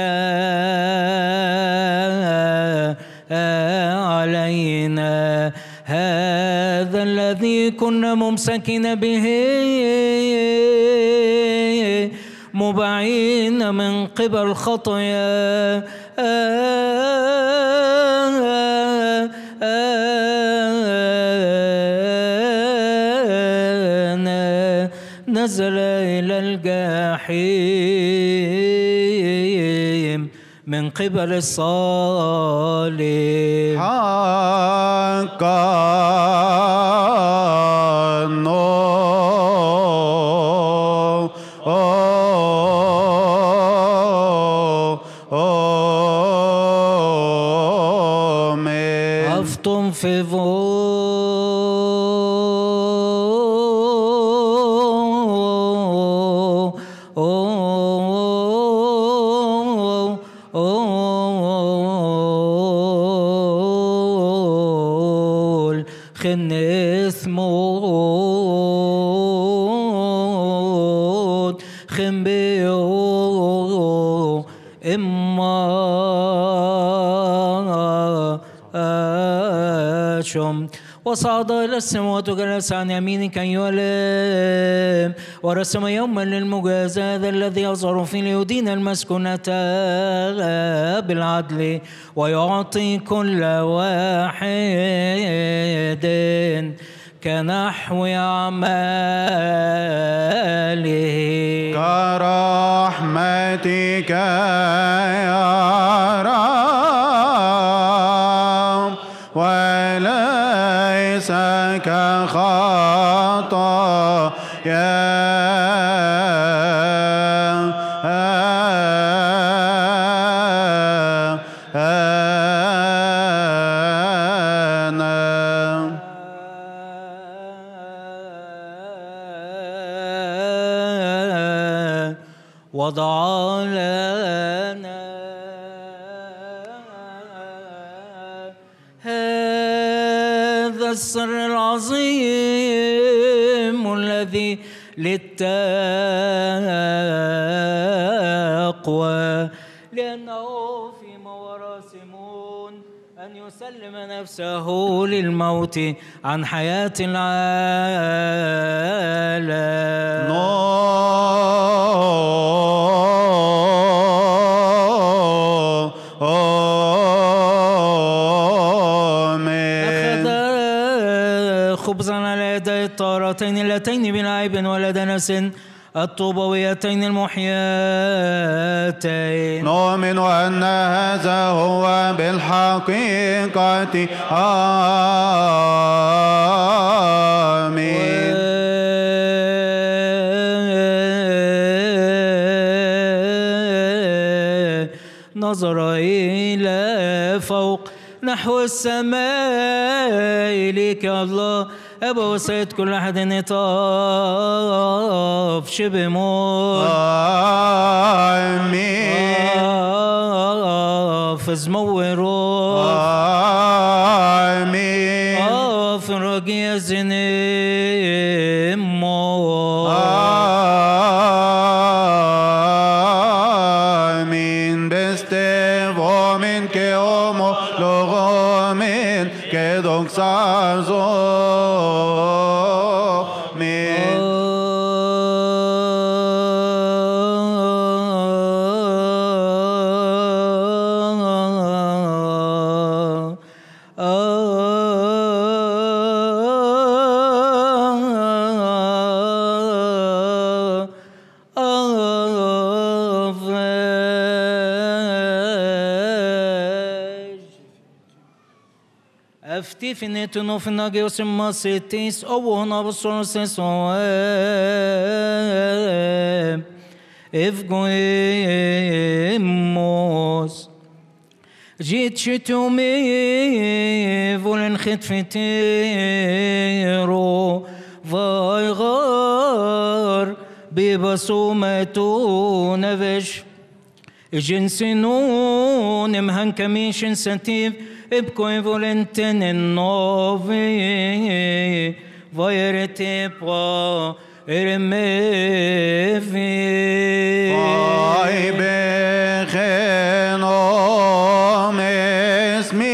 علينا هذا الذي كنا ممسكين به مبعين من قبل خطايا نزل إلى الجحيم من قبل الصالب حقا آمين أفطم في فول خنث موت خنبيو إما شم وصعد إلى السماوات وجلس عن يمينك أيها الآب ورسم يوما للمجازاة ذا الذي يظهر فيه ليدين المسكونة بالعدل ويعطي كل واحد كنحو أعماله كرحمتك يا رب وليس كخطايانا وضع لنا هذا السر العظيم الذي للتقوى لأنه فيما وراسمون أن يسلم نفسه للموت عن حياة العالم آمين أخذ خبزا على يدي الطارتين اللتين بلا عيب ولا دنس الطوبويتين المحياتين نؤمن أن هذا هو بالحقيقة آمين نظر إلى فوق نحو السماء إليك يا الله أبا وسيد كل أحد يطاف شبه موت آمين حافظ موروث آمين افرج يا زنيمو آمين بستفو من كيومو لغو من كدوك سازو من Αυτή φινέτου νο φινάγιο σε μασίτης, όπου να βουσόν σε σοέ. Ευγοήμος. جيت شتومي فولن خطفتيرو فايغار ببصومتو نفش جنسنون مهن كميشن سنتيف ابكوي فولنتن النوفي فايرتي با ارمي في Ay bechen om esmi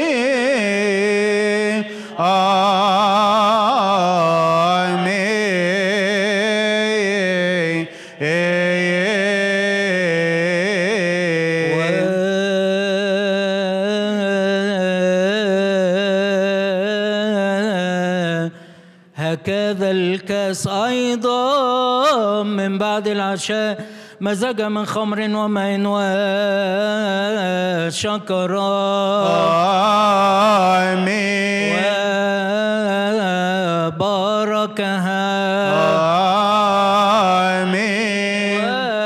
Ay me هكذا الكاس أيضا من بعد العشاء مزج من خمر وماء وشكرا Amen وباركها Amen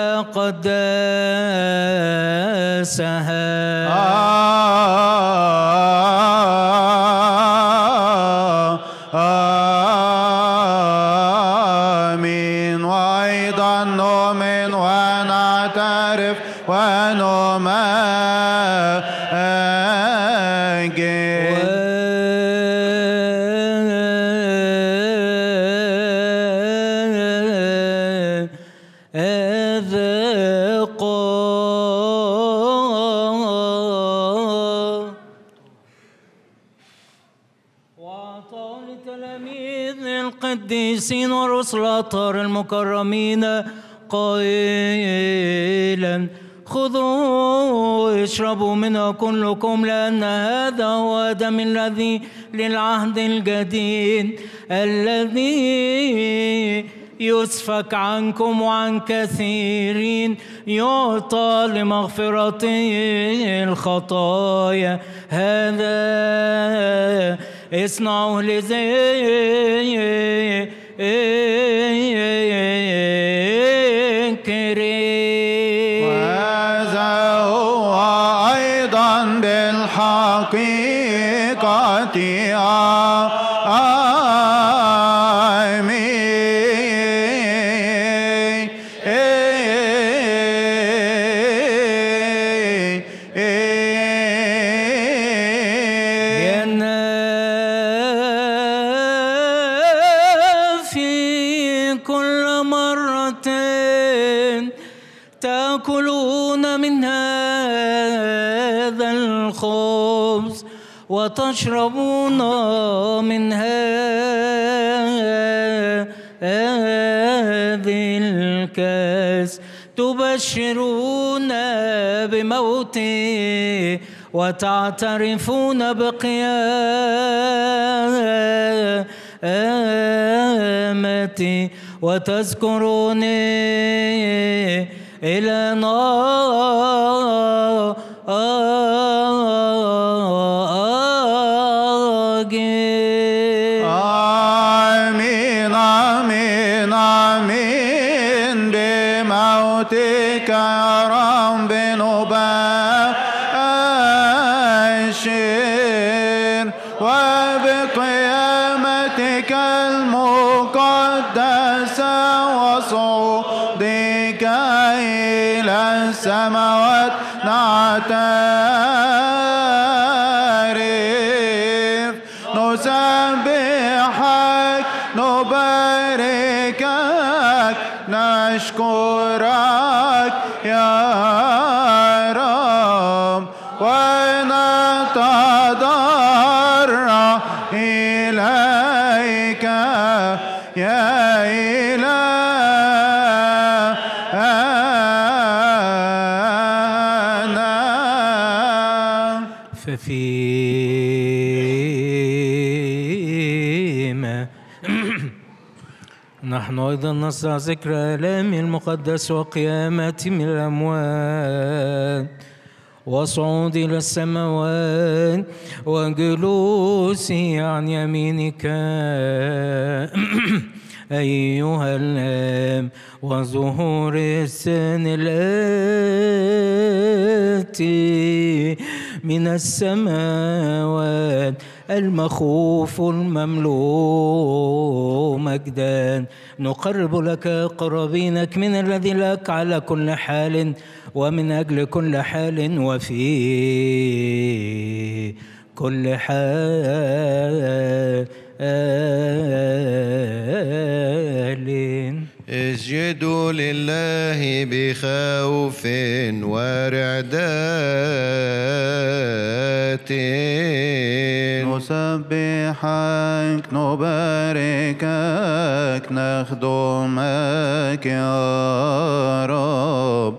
وقدسها آمين وأيضا نؤمن ونعترف ونمجد أذقوا وأعطوا لتلاميذ القديسين والرسل الأطهار المكرمين قائلا خذوا واشربوا منها كلكم لأن هذا هو دم الذي للعهد الجديد الذي يسفك عنكم وعن كثيرين يعطى لمغفرة الخطايا هذا اصنعوا لذكري وهذا هو أيضا بالحقيقة آمين لأن في كل مرة تأكلون من هذا الخبز وتشربون من هذه الكاس تبشرون بموته وتعترفون بقيامته وتذكرون إلى نار آمين آمين آمين بموتك يا رب نبشر وبقيامتك المقدسة وصعودك إلى السماوات نعترف نسبحك نباركك نشكرك يا رب ونتضرع إليك يا إلهنا ففيما نحن أيضا نصنع ذكر آلامه المقدس وقيامته من الأموات وصعود إلى السماوات وجلوسه عن يمينك أيها الآب وظهور الثاني الآتي من السماوات المخوف المملوء مجدا نقرب لك قرابينك من الذي لك على كل حال ومن أجل كل حال وفي كل حال آلين اسجدوا لله بخوف ورعدات نسبحك نباركك نخدمك يا رب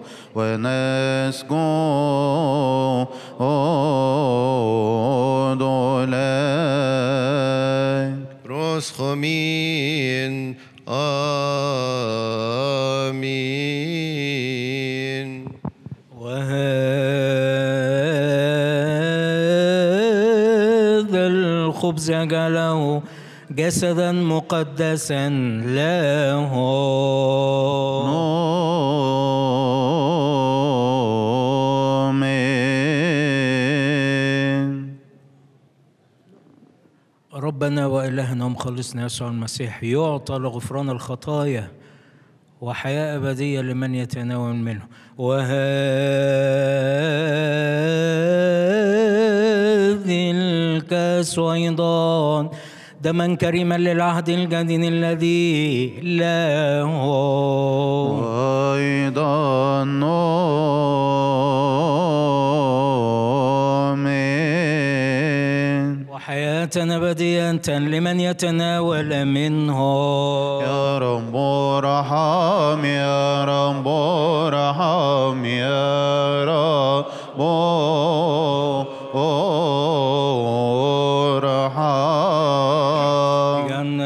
ونسجد لك رسخمين آمين وهذا الخبز جعله جسدا مقدسا له آمين ربنا وإلهنا ومخلصنا يسوع المسيح يعطى لغفران الخطايا وحياة أبدية لمن يتناول منه وهذه الكاس أيضا دما كريما للعهد الجديد الذي له أيضا آمين وحياة أبدية لمن يتناول منه يا رب ارحم يا رب ارحم يا رب ارحم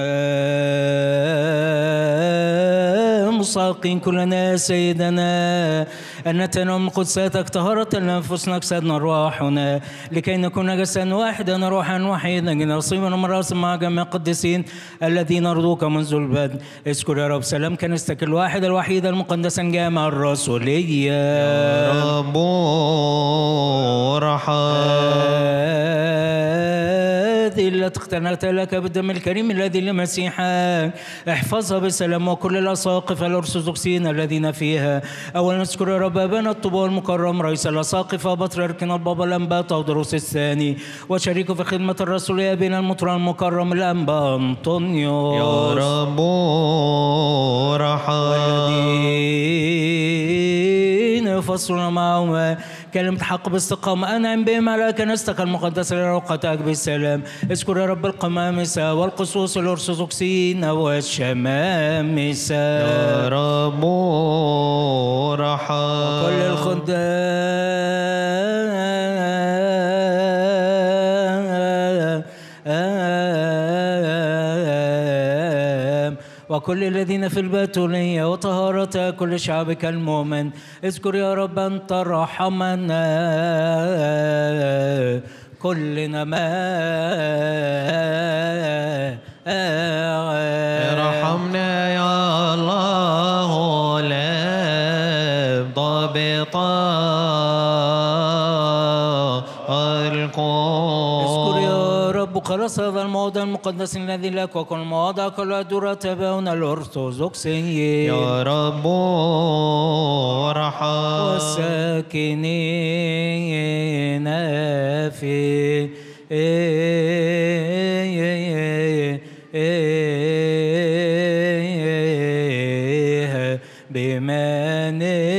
مصاقين كلنا يا سيدنا أن نتناول من قدساتك طهارة لأنفسنا أجسادنا أرواحنا لكي نكون جسدا واحدا روحا وحيدا نصيبا من مع جميع القديسين الذين رضوك منذ البدء اذكر يا رب سلام كنيستك الواحدة الوحيدة المقدسة الجامعة الرسولية رب ارحم هذه التي اختنت لك بالدم الكريم الذي لمسيحك احفظها بسلام وكل الاساقف الارثوذكسيين الذين فيها اولا نذكر يا رب ابانا الطوبى المكرم رئيس الاساقفه بطريركنا البابا الانبا تودروس الثاني وشريكه في خدمه الرسوليه بين المطران المكرم الانبا انطونيوس يا رب ارحم الذين يفصلون معهما كلمة حق باستقامة أنعم بهم على كنيستك المقدسة لروقتك بالسلام اذكر يا رب القمامسة والقصوص الأرثوذكسيين والشمامسة يا رب ارحم كل الخدام وكل الذين في البتولية وطهارة كل شعبك المؤمن اذكر يا رب أن ترحمنا كلنا ما ارحمنا يا الله لا ضابط القول اذكر يا رب خلاص هذا الموضع المقدس الذي لك وكل مواضع كل دورة تبعنا الأرثوذكسيين يا رب ارحم والساكنين في بمن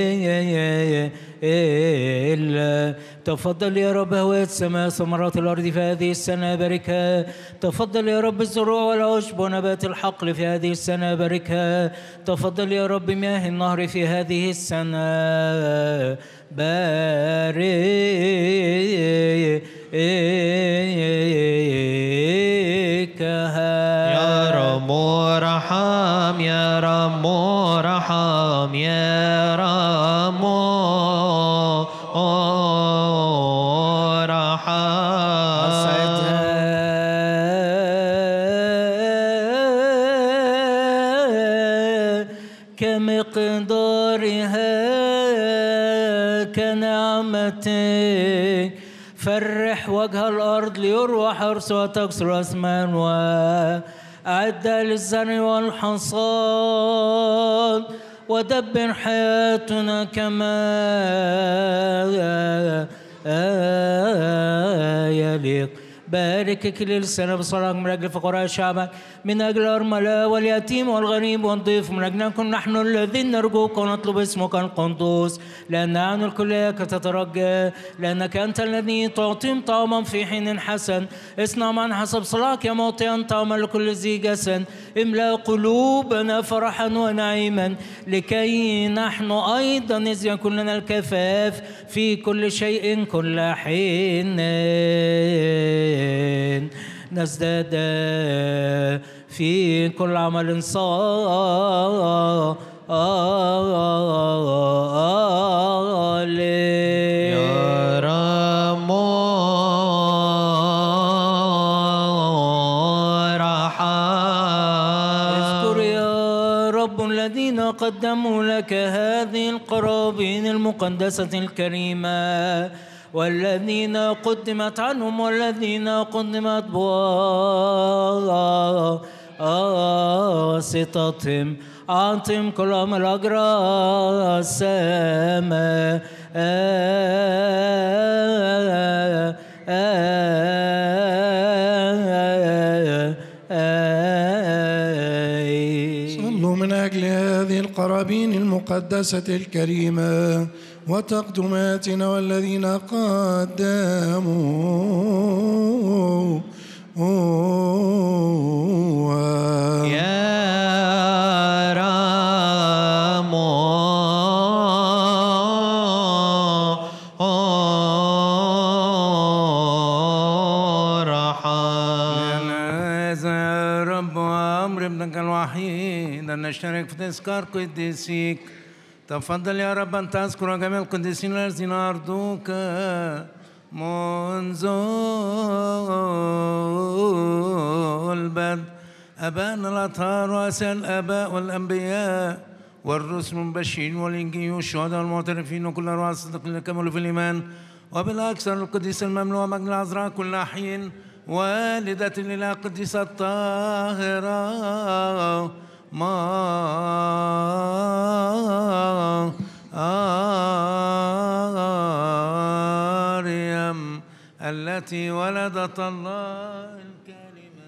إلا تفضل يا رب هواء السماء ثمرات الأرض في هذه السنة باركها تفضل يا رب الزروع والعشب ونبات الحقل في هذه السنة باركها تفضل يا رب مياه النهر في هذه السنة باركها يا رب ارحم يا رب ارحم يا رب أسعدها كمقدارها كنعمتك فرح وجه الأرض ليروى حرس وتكسر أثمان وأعد للزرع والحصاد ودبر حياتنا كما يليق بارك كل السنة بصلاة من أجل فقراء شعبك من أجل الأرملة واليتيم والغريب والضيف من أجلكم نحن الذين نرجوك ونطلب اسمك القدوس لأن عن الكل إياك تترجى لأنك أنت الذي تعطيهم طعاما في حين حسن اصنع معنا حسب صلاحك يا معطيا طعاما لكل ذي جسد املأ قلوبنا فرحا ونعيما لكي نحن أيضا إذ يكون لنا الكفاف في كل شيء كل حين نزداد في كل عمل صالح يا اذكر رحام يا رب الذين قدموا لك هذه القرابين المقدسة الكريمة والذين قدمت عنهم والذين قدمت بواسطتهم أعطهم كل أمر أجر السماء صلوا من أجل هذه القرابين المقدسة الكريمة وتقدماتنا والذين قدموا يا رام رحام هذا يا رب وأمر ابنك الوحيد أن نشترك في تذكار قديسيك تفضل يا رب أن تذكر جميع القديسين الذين أرضوك منذ البدء أبانا الأطهار وأسى الآباء والأنبياء والرسل المبشرين والإنجيل والشهداء والمعترفين وكل أرواح الصدق اللي كملوا في الإيمان وبالأكثر القديس المملوء مجد العذراء كل حين والدة الإله القديسة الطاهرة مريم التي ولدت الله الكلمة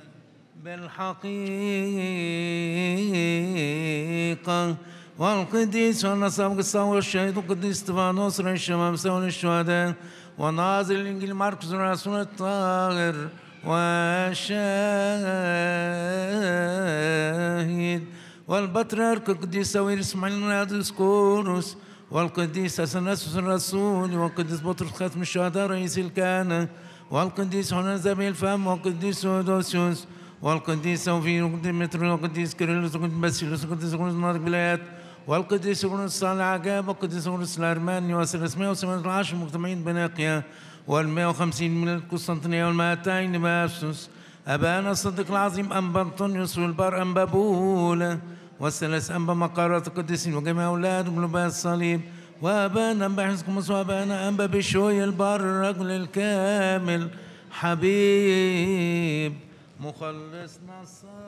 بالحقيقة والقديس والنصاب قصة والشهيد والقديس استفانوس رئيس الشمام سول الشهداء وناظر الإنجيل ماركوس الرسول الطاهر والشاهد والبطريرك القديس سوير اسماعيل نادس كورس والقديس اثناسوس الرسول والقديس بطرس ختم الشهداء رئيس الكهنه والقديس هنا زبيل الفم والقديس سودوسيوس والقديس سوفين والقديس مترو والقديس كيرلس والقديس باسيلوس والقديس كورنس نارك بلايات والقديس كورنس صالح عجاب والقديس كورنس الارماني والثلاثمائة وثمانية عشر مجتمعين بناقيا والمائة وخمسين من القسطنطينية والمائتين بأفسس أبانا الصديق العظيم أنبا أنطونيوس والبار أنبا بولا والثلاث أنبا مقارات القديسين وجميع أولادهم لباس الصليب وأبانا أنبا حزقموس وأبانا أنبا بشوي البار الرجل الكامل حبيب مخلصنا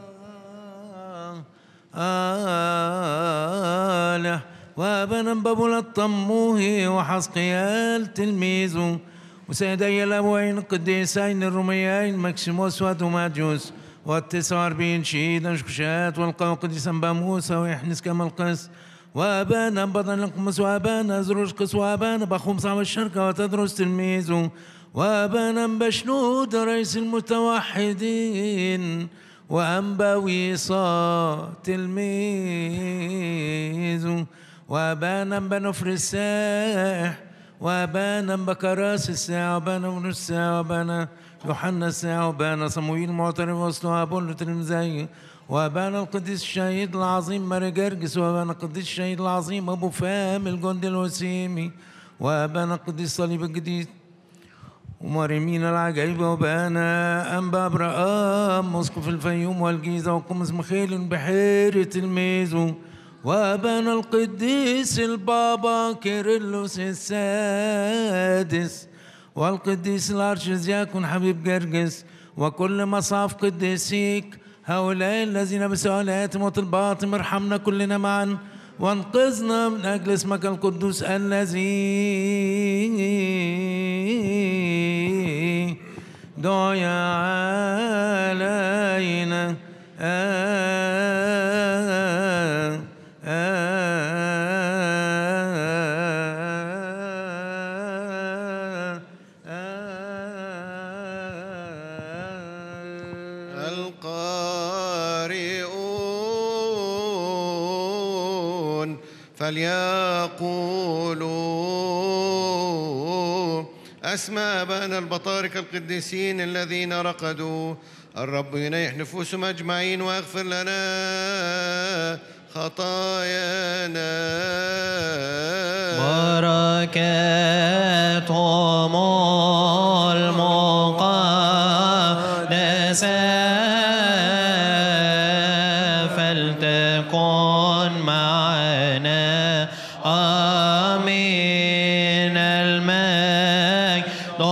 الصالح وأبانا بابول الطموهي وحسقيال تلميذه وسيدي الأبوين القديسين الروميين مكسيموس ودوماديوس والتسعة وأربعين شهيدا شكشات والقوا قديسا باموسى ويحنس كما القس وأبانا بطن القمص وأبانا زروج قس وأبانا بخوم صعب الشركة وتدرس تلميذه وأبانا بشنود رئيس المتوحدين وأنبا ويصا تلميذه وأبانا بنفر الساح وأبانا بكراس الساعة وأبانا ابن الساعة وأبانا يوحنا الساعة وأبانا صموئيل معترف وصله أبولو تلمزي وأبانا القديس الشهيد العظيم ماري جرجس وأبانا القديس الشهيد العظيم أبو فهم الجندي الوسيمي وأبانا القديس صليب الجديد ومريمين العجيبة وبانا أنبا أبراهام مسقف الفيوم والجيزة وقمص مخيل بحيرة تلميذه وأبانا القديس البابا كيرلس السادس والقديس الأرشدياكون حبيب جرجس وكل مصاف قديسيك هؤلاء الذين بسؤالاتهم وطلباتهم ارحمنا كلنا معا وانقذنا من أجل اسمك القدوس الذي دعي علينا آه آه آه القارئون فليقولوا أسماء أبائنا البطاركة القديسين الذين رقدوا الرب ينيح نفوسهم أجمعين ويغفر لنا خطايانا بركاتهم المقدسة فلتكن معنا آمين المجد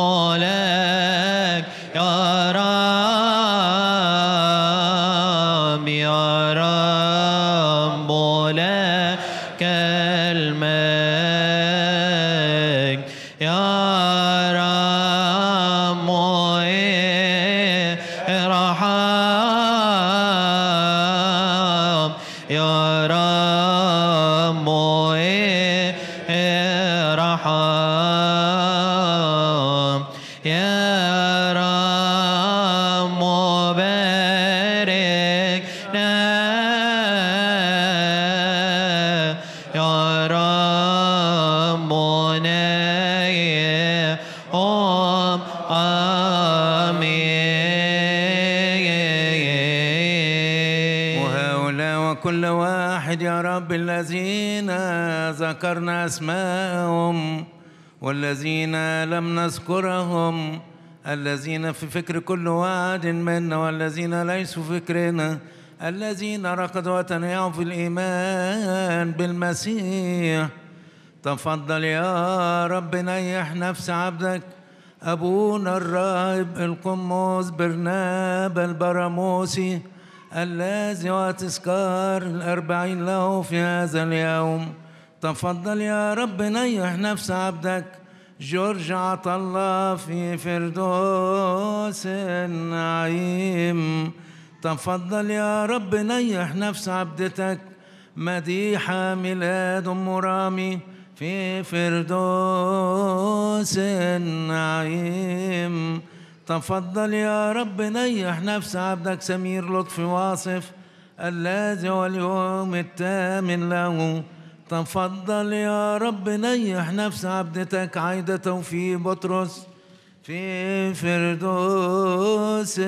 لك يا رب يا رب لك المجد يا رب ارحم يا رب ارحم يا رب باركنا يا رب نيهم آمين وهؤلاء وكل واحد يا رب الذين ذكرنا أسماءهم والذين لم نذكرهم الذين في فكر كل واحد منا والذين ليسوا فكرنا الذين رقدوا وتنيعوا في الإيمان بالمسيح تفضل يا رب نيح نفس عبدك أبونا الراهب القموس برناب البراموسي الذي وتذكار الأربعين له في هذا اليوم تفضل يا رب نيح نفس عبدك جورج عطا الله في فردوس النعيم تفضل يا رب نيح نفس عبدتك مديحة ميلاد أم رامي في فردوس النعيم تفضل يا رب نيح نفس عبدك سمير لطفي واصف الذي هو اليوم الثامن له تفضل يا رب نيح نفس عبدتك عايدة توفيق بطرس في فردوس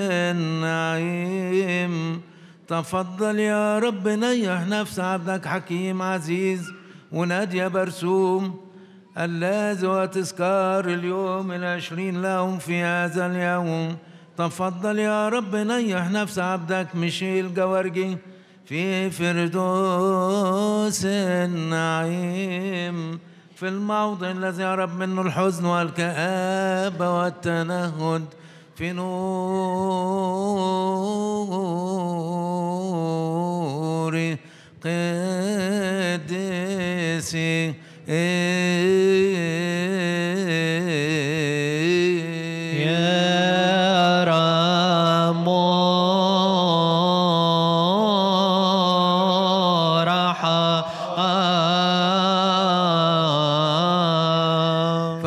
النعيم تفضل يا رب نيح نفس عبدك حكيم عزيز ونادية برسوم الذي وتذكار اليوم العشرين لهم في هذا اليوم تفضل يا رب نيح نفس عبدك ميشيل جوارجي في فردوس النعيم في الموضع الذي يهرب منه الحزن والكآبة والتنهد في نور قدسي يا رب رحم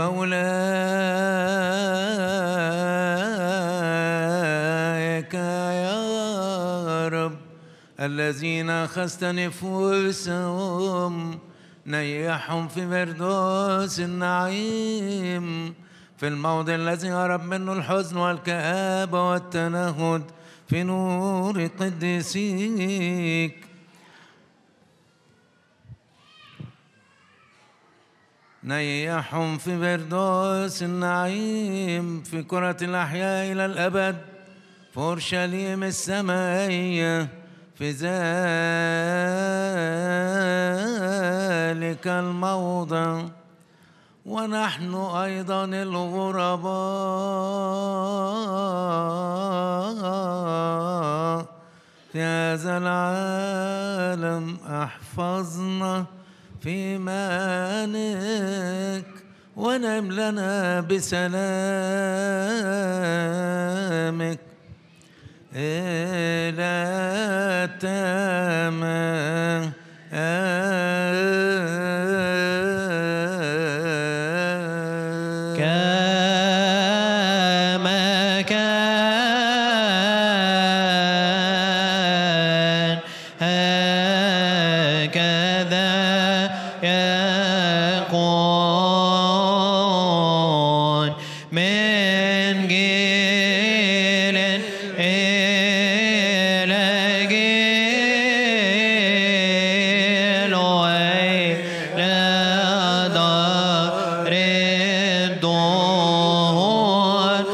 فأولئك يا رب الذين أخذت نفوسهم نيحهم في فردوس النعيم في الموضع الذي هرب منه الحزن والكآبة والتنهد في نور قدسيك نيحهم في فردوس النعيم في كرة الأحياء إلى الأبد في أورشليم السمائية في ذلك الموضع ونحن أيضا الغرباء في هذا العالم احفظنا في مانك ونم لنا بسلامك إلى التمام كما كان هكذا يكون من جيل إلى جيل وإلى دار الدهور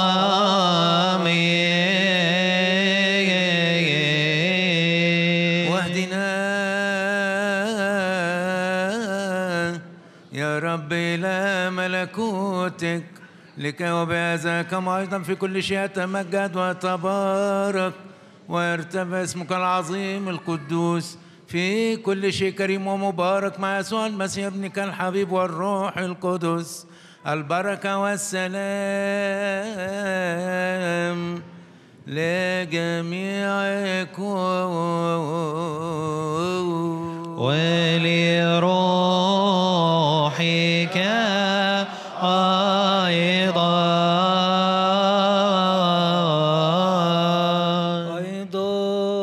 آمين واهدنا يا رب إلى ملكوتك لكي وبهذا كما أيضا في كل شيء أتمجد وأتبارك ويرتفع اسمك العظيم القدوس في كل شيء كريم ومبارك مع يسوع المسيح ابنك الحبيب والروح القدس البركة والسلام لجميعكم ولروحك أيضا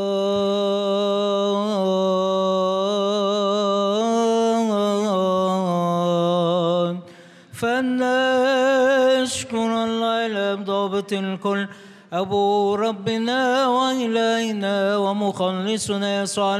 أيضا فلنشكر الله إلى ضابط الكل أبو ربنا وإلهنا ومخلصنا يسوع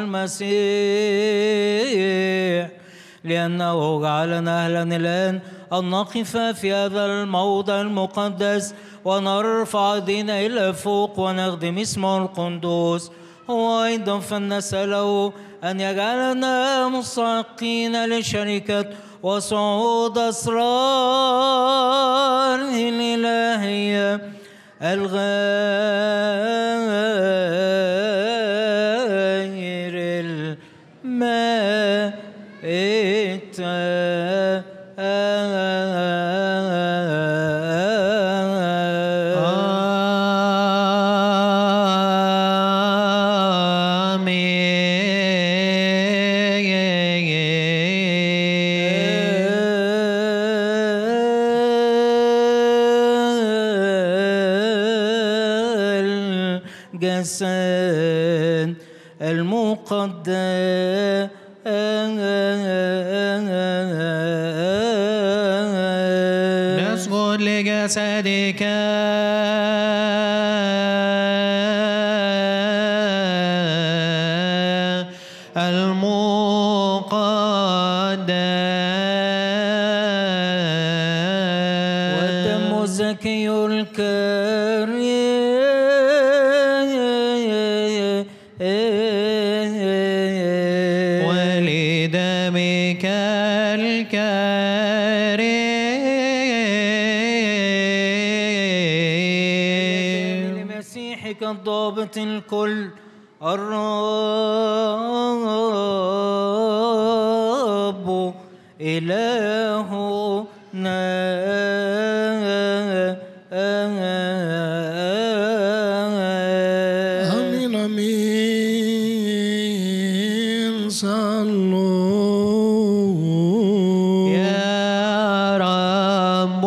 المسيح لأنه جعلنا أهلا الآن أن نقف في هذا الموضع المقدس ونرفع ايدينا إلى فوق ونخدم اسمه القدوس هو أيضا فلنسأله أن يجعلنا مستحقين لشركة وصعود أسراره الإلهية الغير المائتة الجسد المقدس نسجد لجسدك والدم المقدس الزكي الكريم ولدمك الكريم لمسيحك الضابط الكل الرب إلهنا آمين آمين صلوا يا رب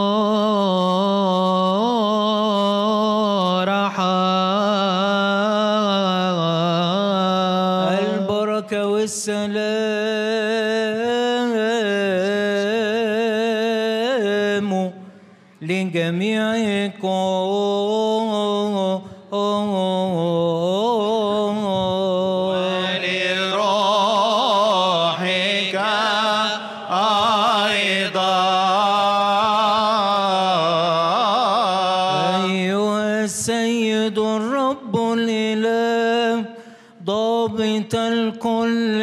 رحم البركة والسلام لجميعكم لروحك أيضا أيها السيد الرب الإله ضابط الكل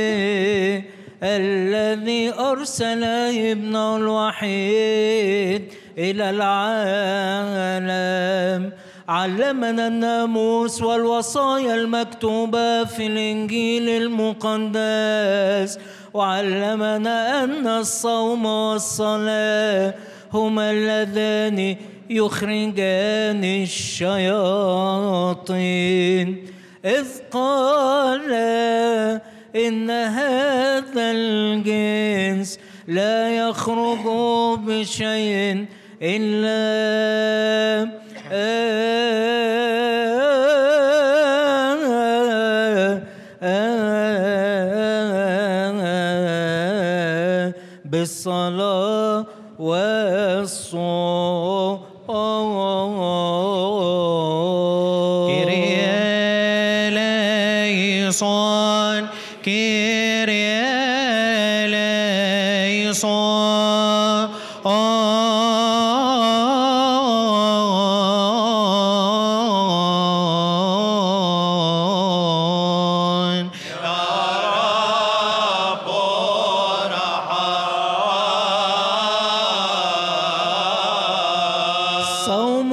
الذي أرسل ابنه الوحيد إلى العالم علمنا الناموس والوصايا المكتوبة في الإنجيل المقدس وعلمنا أن الصوم والصلاة هما اللذان يخرجان الشياطين إذ قال إن هذا الجنس لا يخرج بشيء إلا بالصلاة والصوم Kyrie eleison, Kyrie eleison. صوم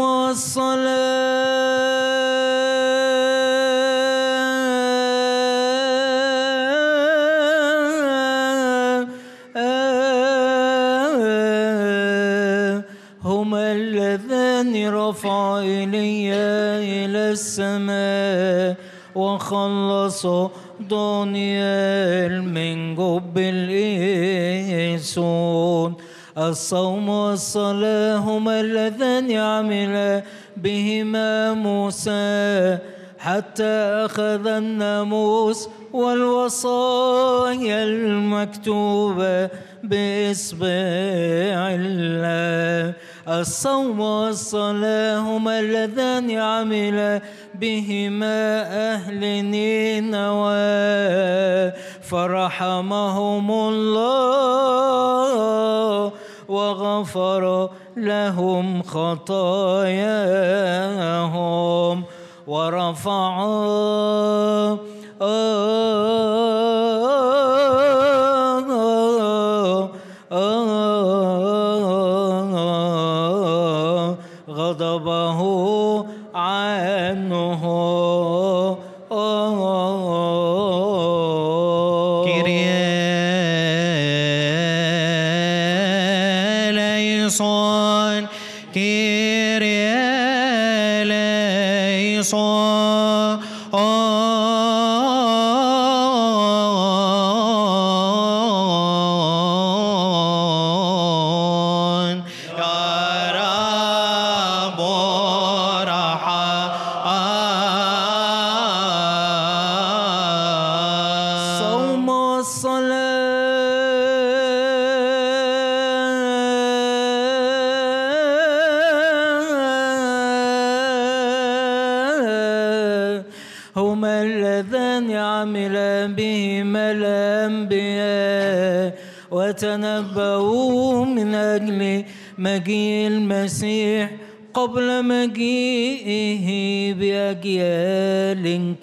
والصلاة هما اللذان رفع إلي إلى السماء وخلص دانيال من جب الإيسون الصوم والصلاة هما اللذان عمل بهما موسى حتى أخذ الناموس والوصايا المكتوبة بإصبع الله الصوم والصلاة هما اللذان عمل بهما أهل نينوى فرحمهم الله وغفر لهم خطاياهم ورفع غضبه عنه Kyrie eleison, Kyrie eleison. Ya Rab, صوم والصلاة هما اللذان عمل بهما الأنبياء وتنبؤوا من أجل مجيء المسيح قبل مجيئه بأجيال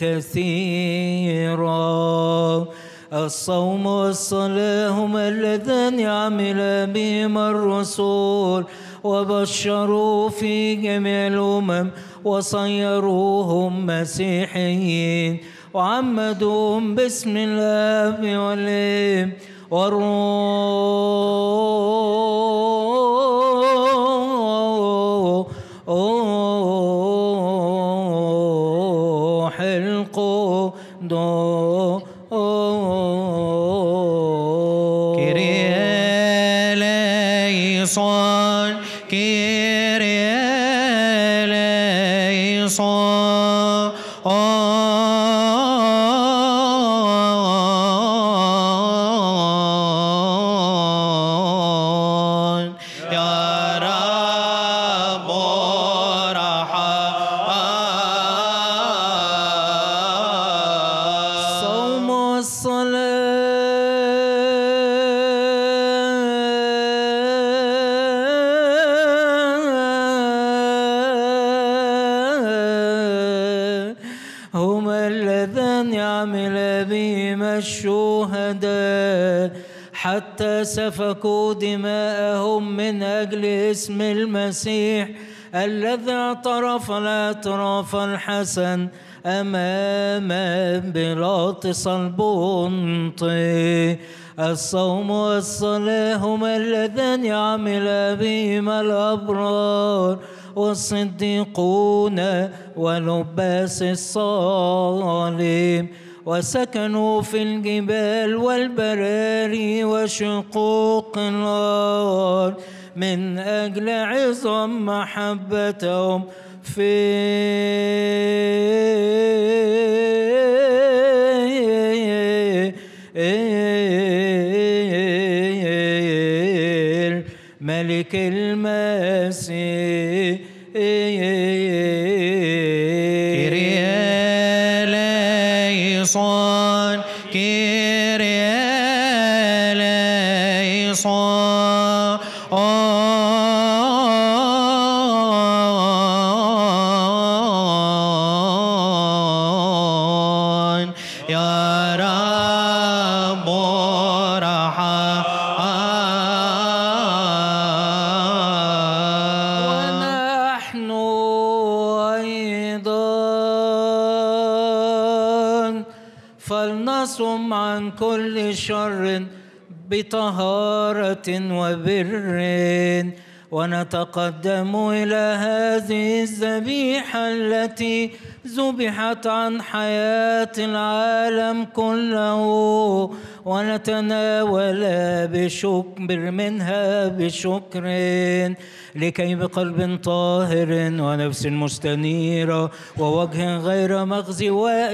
كثيرة الصوم والصلاة هما اللذان عمل بهما الرسول وبشروا في جميع الأمم وصيروهم مسيحيين وعمدوهم باسم الاب والابن والروح القدس Kyrie eleison, Kyrie eleison. Ya Rab, صوم والصلاة هما اللذان عمل بهما الشهداء حتى سفكوا دماءهم من أجل اسم المسيح الذي اعترف الاعتراف الحسن أمام بلاطس البنطي الصوم والصلاة هما اللذان يعمل بهما الأبرار والصديقون ولباس الصالم وسكنوا في الجبال والبراري وشقوق النار من أجل عظم محبتهم في ملك المسيح Kyrie Kyrie eleison. Ya Rabbi ونحن أيضا فلنصم عن كل شر بطهارة وبر ونتقدم إلى هذه الذبيحة التي ذبحت عن حياة العالم كله ونتناول بشكر منها بشكر لكي بقلب طاهر ونفس مستنيرة ووجه غير مخزي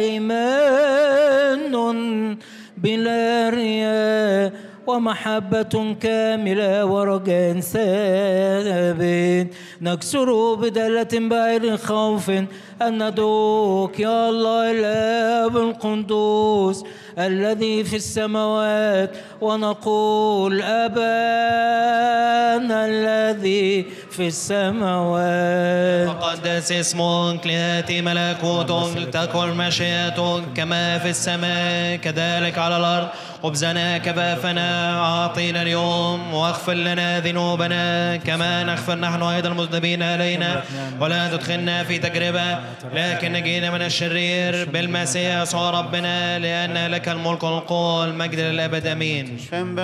وإيمان بلا رياء ومحبة كاملة ورجاء ثابت نكسر بدالة بعير خوف أن ندعوك يا الله الآب القدوس الذي في السماوات ونقول أبانا الذي في السماوات تقدس اسمك ليأتي ملكوتك لتكن مشيئتك كما في السماء كذلك على الأرض خبزنا كفافنا أعطينا اليوم واغفر لنا ذنوبنا كما نغفر نحن أيضا المذنبين علينا ولا تدخلنا في تجربة لكن نجينا من الشرير بالمسيح يسوع ربنا لأن لك الملك والقوة والمجد للأبد آمين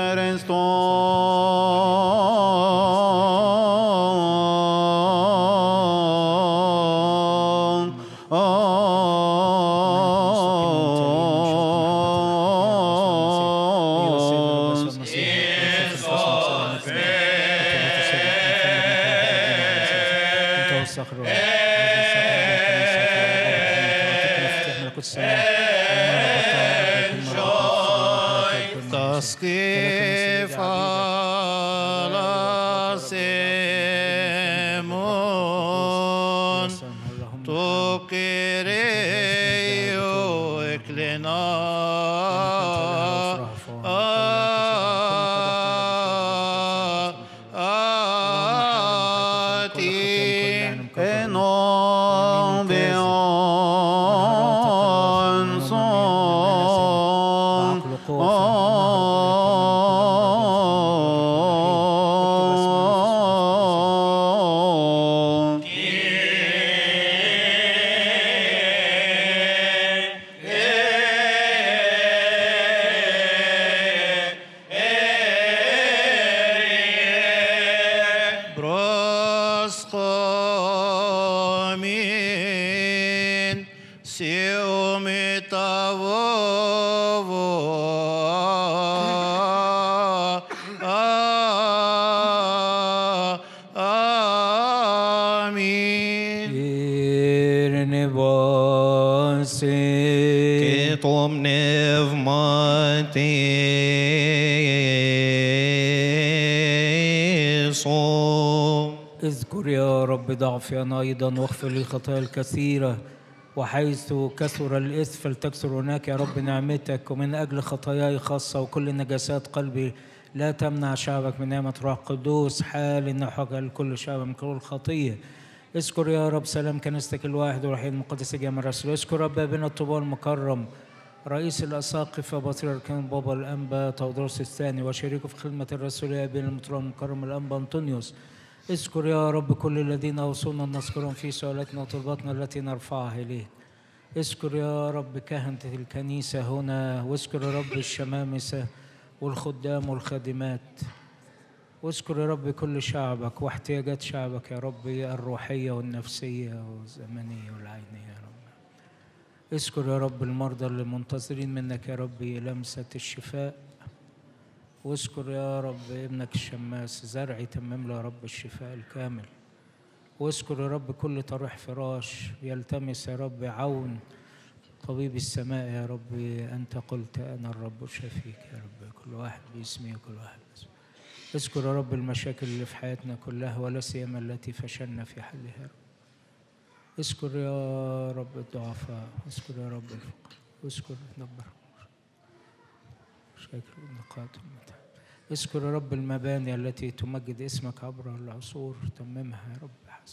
تسقيف على سيمون تكريو اكلنا آتي إنهم بأنصار برسقامين سيومي آمين Irnebose Kitom nevmati اذكر يا رب ضعفي أنا أيضا واغفر لي خطايا الكثيرة وحيث كثر الإثم فلتكثر هناك يا رب نعمتك ومن أجل خطاياي خاصة وكل نجاسات قلبي لا تمنع شعبك من نعمة روح قدوس حال إن حق كل شعب من كل خطية اذكر يا رب سلام كنيستك الواحد والوحيد المقدس جامع الرسول اذكر رب ابن الطوبى المكرم رئيس الأساقفة بطريركان بابا الأنبا تودروس الثاني وشريكه في خدمة الرسولية بين المطران المكرم الأنبا أنطونيوس اذكر يا رب كل الذين أوصونا أن نذكرهم في سؤالاتنا وطلباتنا التي نرفعها إليك اذكر يا رب كهنة الكنيسة هنا واذكر يا رب الشمامسة والخدام والخادمات واذكر يا رب كل شعبك واحتياجات شعبك يا رب الروحية والنفسية والزمنية والعينية يا رب اذكر يا رب المرضى اللي منتظرين منك يا رب لمسة الشفاء واذكر يا رب ابنك الشماس زرع يتمم له يا رب الشفاء الكامل واذكر يا رب كل طريح فراش يلتمس يا رب عون طبيب السماء يا رب أنت قلت أنا الرب شفيك يا رب كل واحد باسمي وكل واحد باسمه اذكر يا رب المشاكل اللي في حياتنا كلها ولا سيما التي فشلنا في حلها يا رب اذكر يا رب الضعفاء اذكر يا رب الفقر اذكر دبر شكر النقاط والمتع اذكر يا رب المباني التي تمجد اسمك عبر العصور تممها يا رب حسن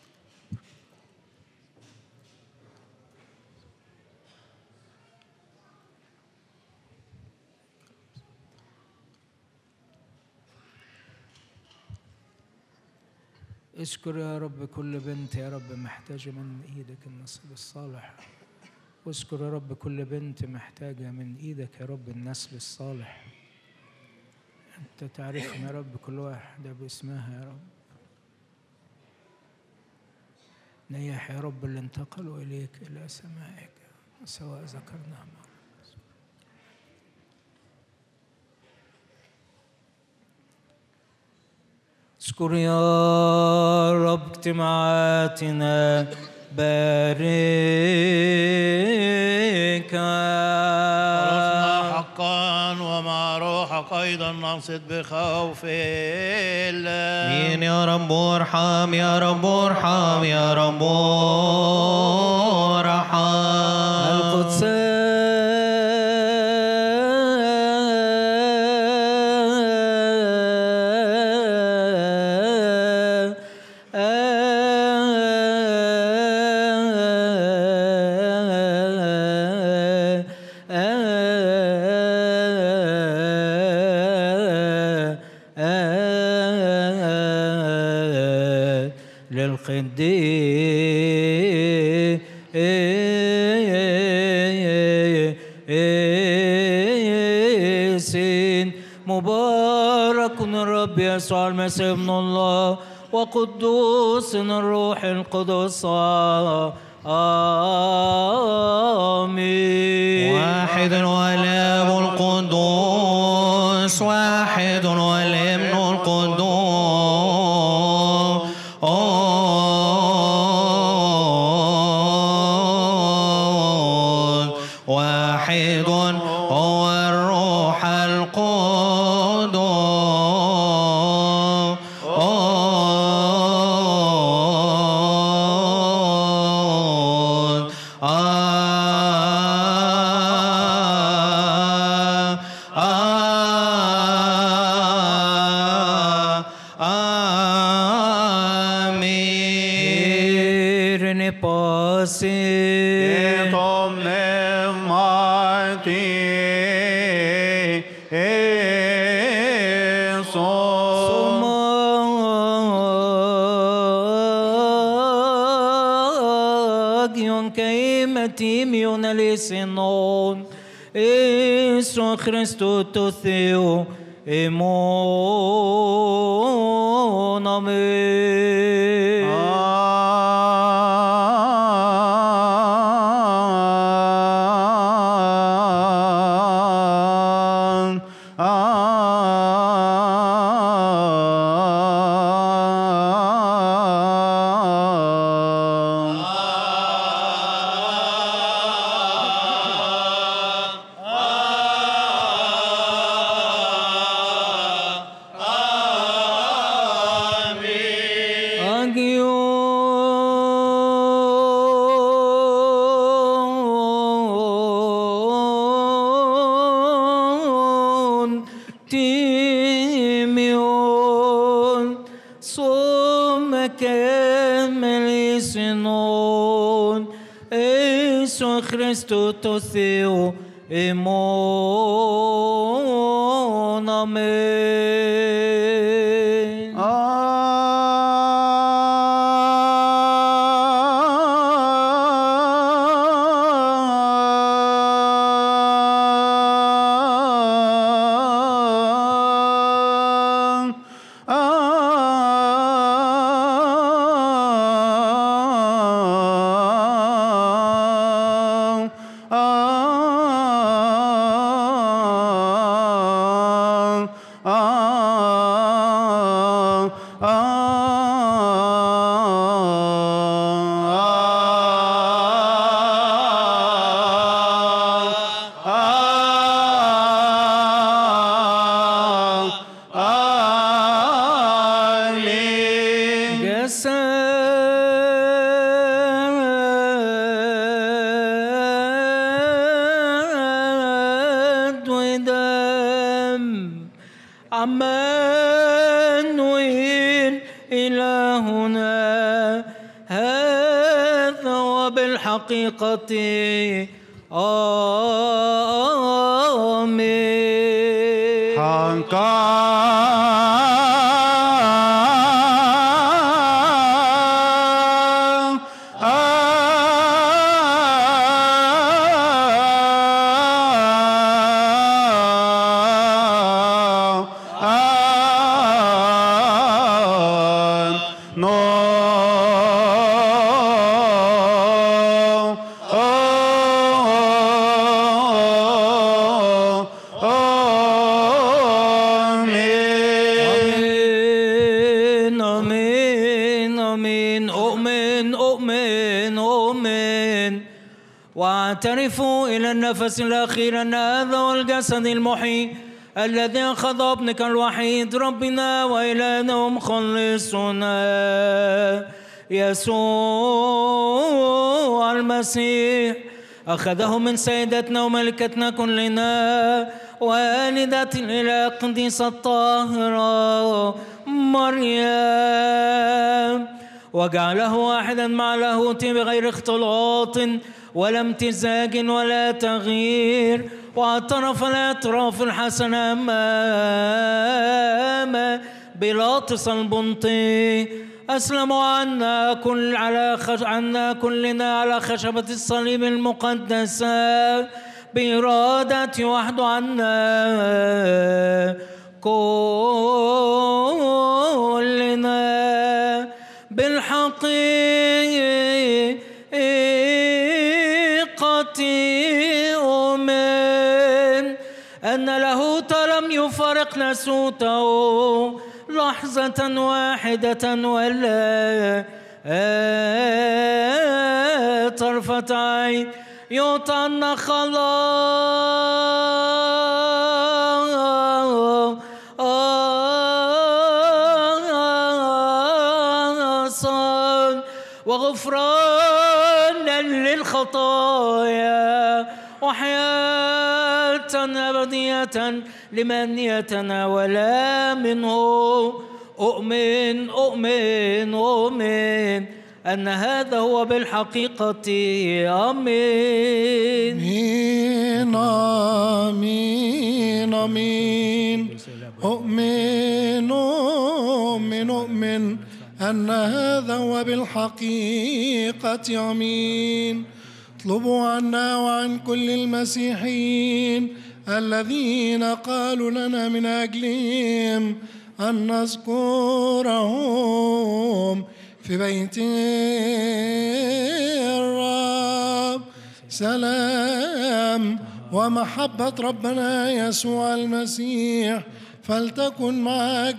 اذكر يا رب كل بنت يا رب محتاجة من ايدك النصب الصالح واذكر يا رب كل بنت محتاجة من ايدك يا رب النسل الصالح انت تعرفنا يا رب كل واحدة باسمها يا رب نيح يا رب اللي انتقلوا اليك الى سمائك سواء ذكرناهم أو اذكر يا رب اجتماعاتنا رفنا باركها حقا ومع روحك أيضا نقصد بخوف الله مين يا رب ارحم يا رب ارحم يا رب ارحم للقديسين مبارك الرب يسوع المسيح ابن الله وقدوس الروح القدس آمين واحد والاب القدوس واحد والابن القدوس واحد هو الروح القدوس آمين ne passer Tom mati so Somagion keimetimion elisenon Isu Christu to Theo emon amen Agion Timion Somekemelisinon Eso Christo to Theo Emon Amen عمانويل إلهنا هذا وبالحقيقة آمين حنقا آمين آمين آمين أؤمن أؤمن أؤمن واعترف إلى النفس الأخير أن هذا هو الجسد المحيي الذي أخذ ابنك الوحيد ربنا وإلهنا ومخلصنا يسوع المسيح أخذه من سيدتنا وملكتنا كلنا والدة الإله القديسة الطاهرة مريم وجعله واحدا مع لاهوت بغير اختلاط ولا امتزاج ولا تغيير واعترف الاعتراف الحسن امام بيلاطس البنطي أسلموا عنا كل على خش... عنا كلنا على خشبة الصليب المقدسة بإرادة وحده عنا كلنا بالحقيقة أؤمن أن لاهوت لم يفارق نسوته لحظة واحدة ولا طرفة عين يعطى خلاصا وغفرانا للخطايا وحياة أبدية لمن يتناول منه أؤمن أؤمن أؤمن أن هذا هو بالحقيقة آمين آمين آمين آمين أؤمن أؤمن أؤمن أن هذا هو بالحقيقة آمين اطلبوا عنا وعن كل المسيحيين الذين قالوا لنا من أجلهم أن نذكرهم في بيت الرب سلام ومحبة ربنا يسوع المسيح فلتكن مع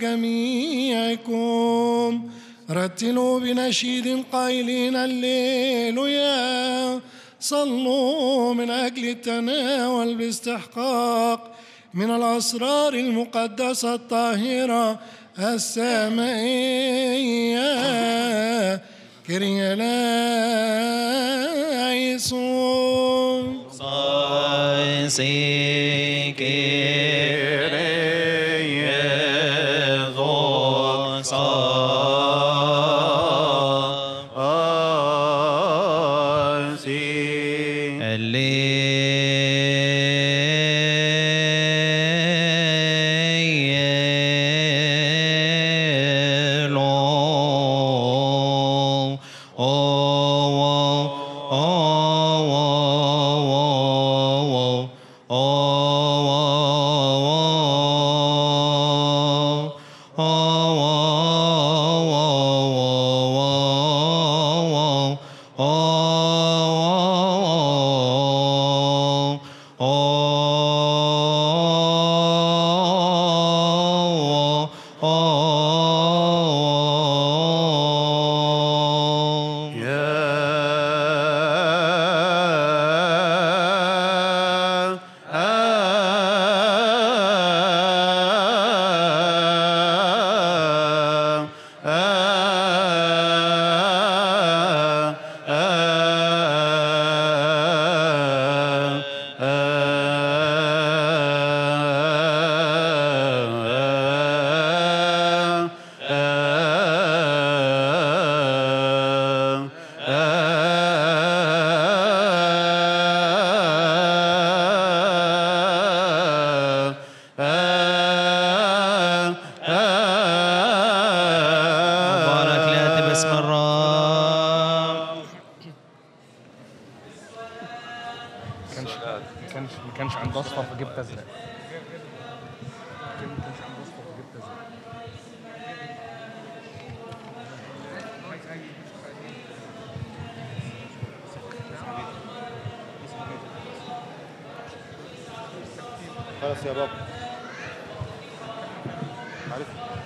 جميعكم رتلوا بنشيد قائلين الليلويا صلوا من أجل التناول باستحقاق من الأسرار المقدسة الطاهرة السمائية كريا لايسون كانش عنده اصفر فجبت ازرق خلاص يا بابا عارف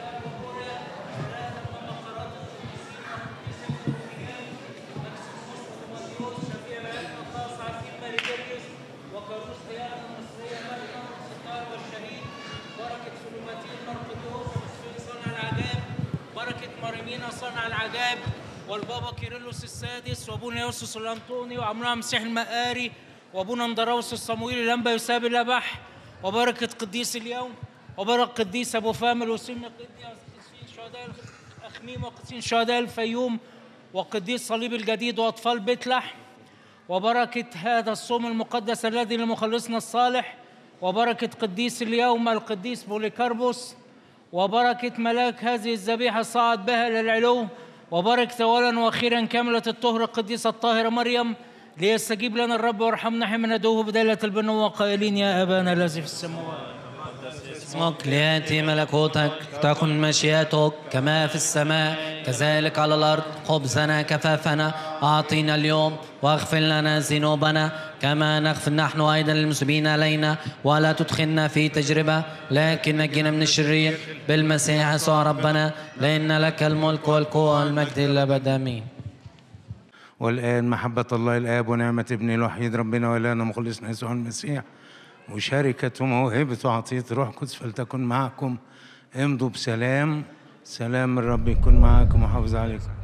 بركة مريمينا صنع العجائب والبابا كيرلس السادس وابونا يوسف الانطوني وعمرنا مسيح المقاري وابونا اندراوس الصمويل الانبا يساب الابح وبركة قديس اليوم وبركة قديس ابو فامل وسيم قديس شهداء اخميم وقديسين شهداء الفيوم وقديس صليب الجديد واطفال بيت لحم وبركة هذا الصوم المقدس الذي لمخلصنا الصالح وبركة قديس اليوم القديس بوليكاربوس وبركة ملاك هذه الذبيحة صعد بها إلى العلو وبركة أولا وأخيرا كاملة الطهر القديسة الطاهرة مريم ليستجيب لنا الرب وارحمنا حين ندعوه بدالة البنوة قائلين يا أبانا الذي في السماوات اسمك ليأتي ملكوتك تكن مشيئتك كما في السماء كذلك على الأرض خبزنا كفافنا أعطينا اليوم واغفر لنا ذنوبنا كما نغفر نحن أيضا للمسلمين علينا ولا تدخلنا في تجربة لكن نجنا من الشرير بالمسيح يسوع ربنا لأن لك الملك والقوة والمجد الأبد آمين والآن محبة الله الآب ونعمة ابنه الوحيد ربنا وإلهنا مخلصنا يسوع المسيح وشركة وموهبة وعطية روح قدس فلتكن معكم امضوا بسلام سلام الرب يكون معكم وحافظ عليكم